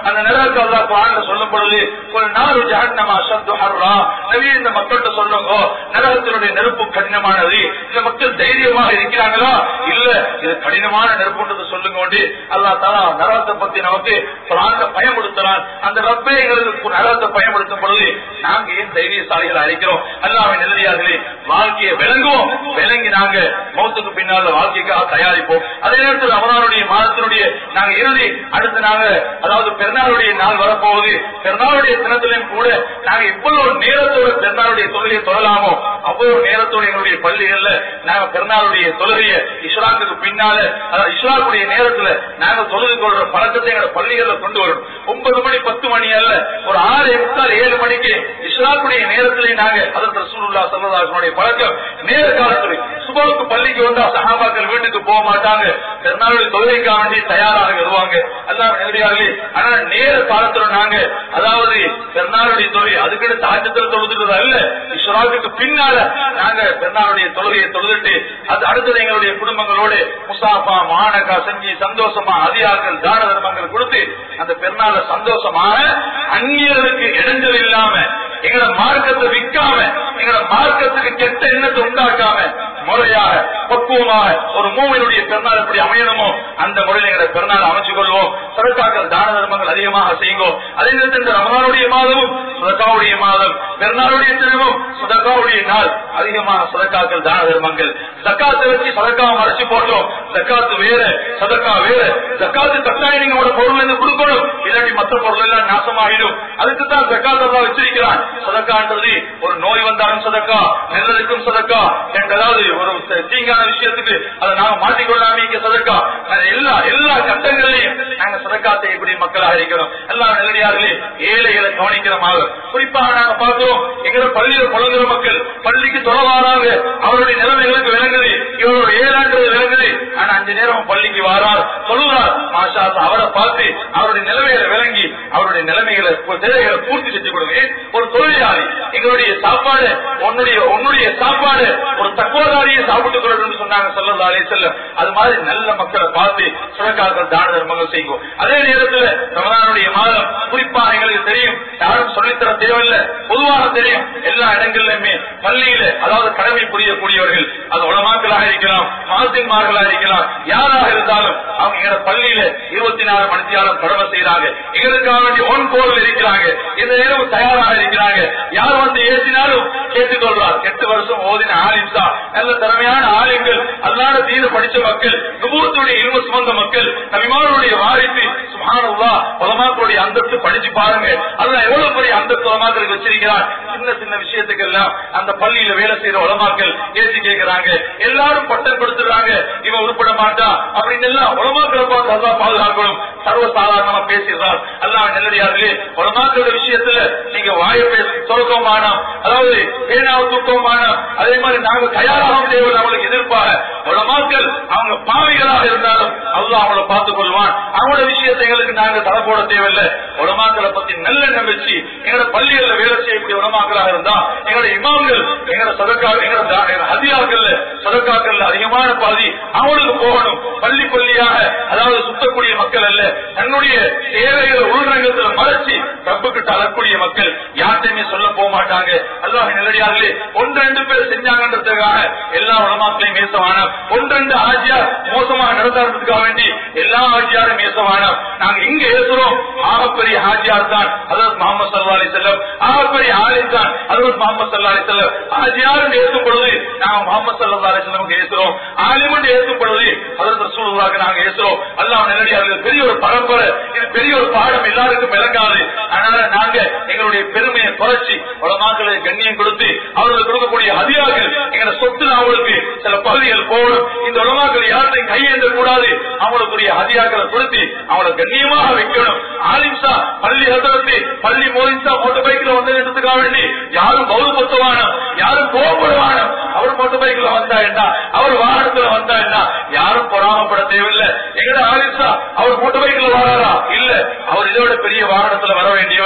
[SPEAKER 1] அந்த நரகத்தை அல்லாஹ் குரான்ல சொல்லும் பொழுது ஒரு நாலு ஜஹன்னமா அஷத்து ஹர்ரா நபி இந்த மக்கள்கிட்ட சொல்லுங்க நரகத்தினுடைய நெருப்பு கடினமானது இந்த மக்கள் தைரியமாக இருக்கிறாங்களா இல்ல இது கடினமான நெருப்புன்றது சொல்லுங்க கொண்டு அல்லாஹ் தாலா நரகத்தை பத்தி நமக்கு குரான்ல பயன்படுத்துறான் அந்த ரப்பே எங்களுக்கு நரகத்தை பயன்படுத்தும் பொழுது நாங்க ஏன் தைரியசாலிகள் அழைக்கிறோம் அல்லாஹ் நிலையார்களே வாழ்க்கையை விளங்குவோம் விளங்கி நாங்க மௌத்துக்கு பின்னால வாழ்க்கைக்காக தயாரிப்போம் அதே நேரத்தில் ரமதானுடைய மாதத்தினுடைய நாங்க இறுதி அடுத்து நாங்க அதாவது பெருநாளுடைய நாள் வரப்போகுது பெருநாளுடைய தினத்திலும் கூட நாங்க எவ்வளவு நேரத்தோட பெருநாளுடைய தொழுகையை தொழலாமோ அவ்வளவு நேரத்தோட எங்களுடைய பள்ளிகள்ல நாங்க பெருநாளுடைய தொழுகையை இஸ்லாத்துக்கு பின்னால அதாவது இஸ்லாத்துடைய நேரத்துல நாங்க தொழுது கொள்ற பழக்கத்தை எங்க பள்ளிகள்ல கொண்டு வரணும் ஒன்பது மணி பத்து மணி அல்ல ஒரு ஆறு முக்கால் ஏழு மணிக்கு இஸ்லாத்துடைய நேரத்திலே நாங்க அதற்கு ரசூலுல்லா சல்லல்லாஹுடைய பழக்கம் நேர காலத்துல சுபவுக்கு பள்ளிக்கு வந்தா சஹாபாக்கள் வீட்டுக்கு போக மாட்டாங்க பெருநாளுடைய தொழுகைக்காக வேண்டி தயாராக வருவாங்க எல்லாம் நேரடியாகவே ஆனா நேர காலத்துல நாங்க அதாவது பெருநாளுடைய தொழுகை அதுக்கு தாஜத்தில் தொழுதுறது அல்ல இஸ்லாத்துக்கு பின்னால நாங்க பெருநாளுடைய தொழுகையை தொழுதுட்டு அது அடுத்தது எங்களுடைய குடும்பங்களோடு முசாஃபா மானக்கா செஞ்சு சந்தோஷமா அதிகாரங்கள் தான தர்மங்கள் கொடுத்து அந்த பெருநாள சந்தோஷமான அந்நியர்களுக்கு இடைஞ்சல் இல்லாம எங்களோட மார்க்கத்தை விற்காம எங்களோட மார்க்கத்துக்கு கெட்ட எண்ணத்தை உண்டாக்காம முறையாக பக்குவமாக ஒரு மூவினுடைய பெருநாள் எப்படி அமையணுமோ அந்த முறையில் எங்களை பெருநாள் அமைச்சு கொள்வோம் சரக்காக்கள் தான தர்மங்கள் அதிகமாக செய்யுவோம் அதே நேரத்தில் இந்த ரமணானுடைய மாதமும் சுதக்காவுடைய மாதம் பெருநாளுடைய திரும்பும் சுதக்காவுடைய நாள் அதிகமாக சதக்காக்கள் தான தர்மங்கள் ஜக்காத்தை வச்சு சதக்காவை மறைச்சு போட்டோம் ஜக்காத்து வேற சதக்கா வேற ஜக்காத்து கட்டாயம் நீங்க ஒரு பொருள் இருந்து கொடுக்கணும் இல்லாட்டி மற்ற பொருள் எல்லாம் நாசமாகிடும் அதுக்கு தான் ஜக்காத் எல்லாம் வச்சிருக்கிறான் சதக்கான்றது ஒரு நோய் வந்தாலும் சதக்கா நெல்லலுக்கும் சதக்கா என்றதாவது ஒரு தீங்கான விஷயத்துக்கு அதை நாங்க மாற்றிக்கொள்ளாம இங்க சதக்கா அது எல்லா எல்லா கட்டங்களையும் நாங்க சதக்கா செய்யக்கூடிய மக்களாக இருக்கிறோம் எல்லா நிலையார்களே ஏழைகளை கவனிக்கிற மாதிரி குறிப்பாக நாங்க பார்க்கிறோம் எங்க பள்ளியில புலங்குற மக்கள் பள்ளிக்கு தொலைவாராங்க அவருடைய நிலைமைகளுக்கு விளங்குது இவரோட ஏழாண்டு விளங்குது ஆனா அஞ்சு நேரம் பள்ளிக்கு வாரார் சொல்லுறார் மாஷா அல்லாஹ், அவரை பார்த்து அவருடைய நிலைமைகளை விளங்கி அவருடைய நிலைமைகளை தேவைகளை பூர்த்தி செஞ்சு கொடுங்க ஒரு தொழிலாளி எங்களுடைய சாப்பாடு உன்னுடைய உன்னுடைய சாப்பாடு ஒரு தக்குவதாரியை சாப்பிட்டுக் கொள்ளணும்னு சொன்னாங்க சொல்லலாம் அலே செல்ல அது மாதிரி நல்ல மக்களை பார்த்து சுழக்காக்கள் தான தர்மங்கள் செய்யும் அதே நேரத்தில் ரமதானுடைய மாதம் குறிப்பாக எங்களுக்கு தெரியும் யாரும் சொல்லித்தர தேவையில்லை பொதுவாக தெரியும் எல்லா இடங்களிலுமே பள்ளியில அதாவது கடமை புரியக்கூடியவர்கள் அது உலமாக்களாக இருக்கலாம் மாசின்மார்களாக இருக்கலாம் யாராக இருந்தாலும் அவங்க எங்க பள்ளியில இருபத்தி நாலு மணித்தியாலும் கடமை செய்யறாங்க எங்களுக்காக வேண்டிய ஒன் கோரில் இருக்கிறாங்க இந்த நேரம் தயாராக இருக்கிறாங்க யார் வந்து ஏற்றினாலும் கேட்டுக்கொள்றார் எட்டு வருஷம் ஓதின ஆலிம்சா நல்ல திறமையான ஆலயங்கள் அல்லாத தீர படிச்ச மக்கள் நுபூத்துடைய இரும சுமந்த மக்கள் நபிமாருடைய வாரிசு சுமானுல்லா உலமாக்களுடைய அந்தஸ்து படிச்சு பாருங்க அதுல எவ்வளவு பெரிய அந்தஸ்து உலமாக்களுக்கு வச்சிருக்கிறார் சின்ன சின்ன விஷயத்துக்கு எல்லாம் அந்த பள்ளியில வேலை செய்யற உலமாக்கள் ஏற்றி கேட்கிறாங்க எல்லாரும் பட்டம் கொடுத்துறாங்க இவன் உருப்பட மாட்டான் அப்படின்னு எல்லாம் உலமாக்களை பார்த்து அல்லா பாதுகாக்கணும் சர்வ சாதாரணமா பேசிடுறார் அல்லாஹ் நெல்லடியார்களே உலமாக்களோட விஷயத்துல நீங்க வாயை பேச தொடக்கமான அதாவது பேனாவை தூக்கமான அதே மாதிரி நாங்க தயாராக தேவை அவங்களுக்கு எதிர்ப்பாக உலமாக்கள் அவங்க பாவிகளாக இருந்தாலும் அல்லாஹ் அவங்கள பார்த்துக் கொள்வான் அவங்களோட விஷயத்தை எங்களுக்கு நாங்க தலை போட தேவையில்லை உலமாக்களை பத்தி நல்லெண்ணம் வச்சு எங்களோட பள்ளிகள்ல வேலை செய்யக்கூடிய உலமாக்களாக இருந்தா எங்களோட இமாம்கள் எங்களோட சதக்கா எங்களோட ஹதியாக்கள்ல சதக்காக்கள்ல அதிகமான பாதி அவங்களுக்கு போகணும் பள்ளி பள்ளியாக அதாவது சுத்தக்கூடிய மக்கள் அல்ல தன்னுடைய தேவைகளை உள்ரங்கத்துல மறைச்சு ரப்புக்கு தரக்கூடிய மக்கள் யார்கிட்டயுமே சொல்ல போக மாட்டாங்க அல்லாஹ் நிலடியார்களே ஒன்று ரெண்டு பேர் செஞ்சாங்கன்றதுக்காக எல்லா உலமாக்களையும் மேசவான ஒன்று ரெண்டு ஆஜியார் மோசமாக நடத்துறதுக்காக வேண்டி எல்லா ஆஜியாரும் மேசவான நாங்க இங்க ஏசுறோம் ஆகப்பெரிய ஆஜியார் தான் அதாவது முகமது சல்லா அலி செல்லம் ஆகப்பெரிய ஆலிம் தான் அதாவது முகமது சல்லா அலி செல்லம் ஆஜியாரும் ஏசும் பொழுது நாங்க முகமது சல்லா அலி செல்லமுக்கு ஏசுறோம் ஆலிமும் ஏசும் பொழுது அதற்கு ரசூலுல்லாஹ்க்கு நாங்க ஏசுறோம் அல்லாஹ் நிலடியார்கள் பெரிய ஒரு பரம்பரை இது பெரிய ஒரு பாடம் எல்லாருக்கும் விளங்காது அதனால நாங்க எங்களுடைய பெருமையை குறைச்சி உலமாக்களை கண்ணியம் கொடுத்து அவர்களுக்கு கொடுக்கக்கூடிய அதிகாரிகள் எங்களை சொத்து அவங்களுக்கு சில பகுதிகள் போகணும் இந்த உலமாக்கள் யார்த்தையும் கையேந்த கூடாது அவங்களுக்குரிய அதிகாரிகளை கொடுத்து அவங்களை கண்ணியமாக வைக்கணும் ஆலிம்சா பள்ளி ஹசரத்து பள்ளி மோலிசா மோட்டர் பைக்ல வந்து எடுத்துக்காக வேண்டி யாரும் பௌத்தவான யாரும் கோபப்படுவான அவர் மோட்டர் பைக்ல வந்தா என்ன அவர் வாகனத்துல வந்தா என்ன யாரும் பொறாமப்பட தேவையில்லை எங்கட ஆலிம்சா அவர் மோட்டர் பைக்ல வராரா இல்ல அவர் இதோட பெரிய வாகனத்துல வர வேண்டியவர்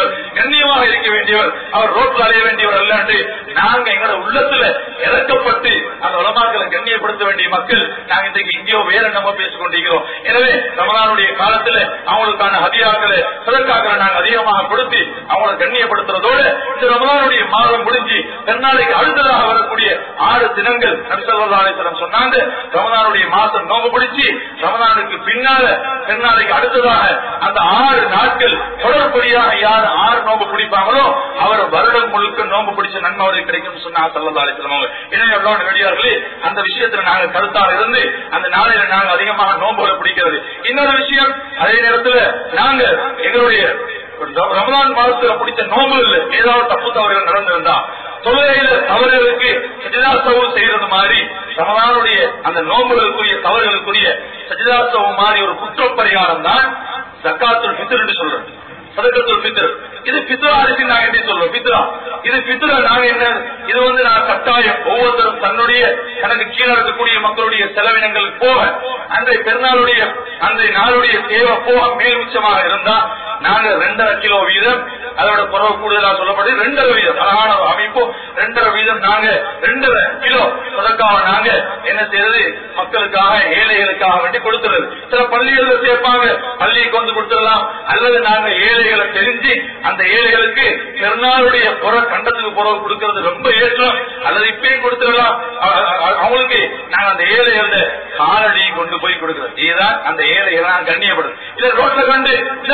[SPEAKER 1] கண்ணியமாக இருக்க வேண்டியவர் அவர் ரோட்டில் அலைய வேண்டியவர் அல்ல என்று நாங்க எங்களோட உள்ளத்துல இறக்கப்பட்டு அந்த உலமாக்களை கண்ணியப்படுத்த வேண்டிய மக்கள் நாங்க இன்றைக்கு எங்கேயோ வேற நம்ம பேசிக் கொண்டிருக்கிறோம் எனவே ரமலானுடைய காலத்துல அவங்களுக்கான ஹதியாக்களை சிறக்காக்களை நாங்க அதிகமாக கொடுத்து அவங்களை கண்ணியப்படுத்துறதோடு இந்த ரமலானுடைய மாதம் முடிஞ்சு பெருநாளைக்கு அடுத்ததாக வரக்கூடிய ஆறு தினங்கள் நபிசல்லாசலம் சொன்னாங்க ரமலானுடைய மாசம் நோம்பு பிடிச்சி ரமலானுக்கு பின்னால பெருநாளைக்கு அடுத்ததாக அந்த ஆறு நாட்கள் தொடர்படியாக யார் ஆறு நோம்பு பிடிப்பாங்களோ அவர் வருடம் முழுக்க நோம்பு பிடிச்ச நன்மை அவருக்கு கிடைக்கும் சொன்னாங்க சல்லா அலிஸ்லாம் அவங்க எனவே எவ்வளவு வெளியார்களே அந்த விஷயத்துல நாங்க கருத்தாக இருந்து அந்த நாளையில நாங்க அதிகமாக நோம்புகளை பிடிக்கிறது இன்னொரு விஷயம் அதே நேரத்துல நாங்க எங்களுடைய ரமலான் மாதத்துல பிடிச்ச நோம்பு இல்ல ஏதாவது தப்பு தவறுகள் நடந்திருந்தா தொழுகையில தவறுகளுக்கு சஜிதாசவும் செய்யறது மாதிரி ரமலானுடைய அந்த நோம்புகளுக்குரிய தவறுகளுக்குரிய சஜிதாசவும் மாதிரி ஒரு குற்றப்பரிகாரம் தான் ஜக்காத்துல் பித்தர் என்று சொல்றது சதக்கத்துல் பித்தர் இது பித்ரா அரிசி நாங்க எப்படி சொல்றோம் பித்ரா இது பித்ரா நாங்க என்ன இது வந்து நான் கட்டாயம் ஒவ்வொருத்தரும் தன்னுடைய தனக்கு கீழே இருக்கக்கூடிய மக்களுடைய செலவினங்கள் போக அன்றைய பெருநாளுடைய அந்த நாளுடைய தேவை போக மேல் உச்சமாக இருந்தா நாங்க ரெண்டரை கிலோ வீதம் அதோட குறவு கூடுதலா சொல்லப்படுது ரெண்டரை வீதம் அழகான ஒரு அமைப்பு ரெண்டரை வீதம் நாங்க ரெண்டரை கிலோ அதற்காக நாங்க என்ன செய்யறது மக்களுக்காக ஏழைகளுக்காக வேண்டி கொடுத்துறது சில பள்ளிகளில் சேர்ப்பாங்க பள்ளிக்கு வந்து கொடுத்துடலாம் அல்லது நாங்க ஏழைகளை தெரிஞ்சு அந்த ஏழைகளுக்கு பெருநாளுடைய புற கண்டத்துக்கு புறவு கொடுக்கறது ரொம்ப ஏற்றம் அல்லது இப்பயும் கொடுத்துடலாம் அவங்களுக்கு நாங்க அந்த ஏழைகள காலடி கொண்டு போய் கொடுக்கிறோம் இதுதான் அந்த ஏழைகள் கண்ணியப்படும் இல்ல ரோட்ல கண்டு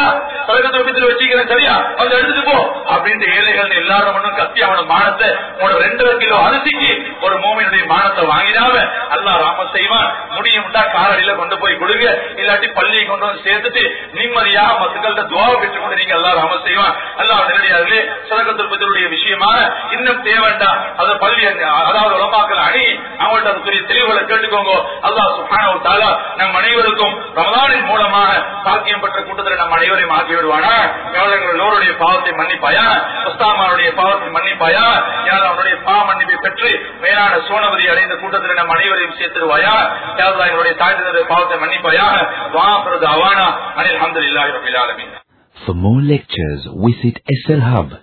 [SPEAKER 1] சதகத்தை வச்சுக்கிறேன் சரியா வந்து எடுத்துட்டு போ அப்படின்ட்டு ஏழைகள் எல்லாரும் ஒண்ணும் கத்தி அவன மானத்தை உங்களோட ரெண்டரை கிலோ அரிசிக்கு ஒரு மோமினுடைய மானத்தை வாங்கினாம அல்லா ராம செய்வான் முடியும்டா காலடியில கொண்டு போய் கொடுங்க இல்லாட்டி பள்ளியை கொண்டு வந்து சேர்த்துட்டு நிம்மதியாக மக்கள்கிட்ட துவாவை பெற்றுக் கொண்டு நீங்க அல்லா ராம செய்வான் அல்லா நேரடியாகவே சதகத்திற்பதனுடைய விஷயமாக இன்னும் தேவைண்டா அதை பள்ளி அதாவது உலமாக்கள் அணி அவங்கள்ட்ட அதுக்குரிய தெளிவுகளை கேட்டுக்கோங்க அல்லா சுஹான தாலா நம் அனைவருக்கும் ரமதானின் மூலமாக சாத்தியம் பெற்ற கூட்டத்தில் நம் அனைவரையும் ஆக்கி விடுவானா எவ்வளவுடைய பாவத்தை மன்னிப்பாயா உஸ்தாமானுடைய பாவத்தை மன்னிப்பாயா யார் அவனுடைய பாவ மன்னிப்பை பெற்று மேலான சோனபதி அடைந்த கூட்டத்தில் நம் அனைவரையும் சேர்த்துருவாயா யார் எங்களுடைய தாய் பாவத்தை மன்னிப்பாயா வா பிரது அவானா அனில் அஹமது இல்லாஹி ரபில் ஆலமீன்
[SPEAKER 2] For more lectures, visit SL Hub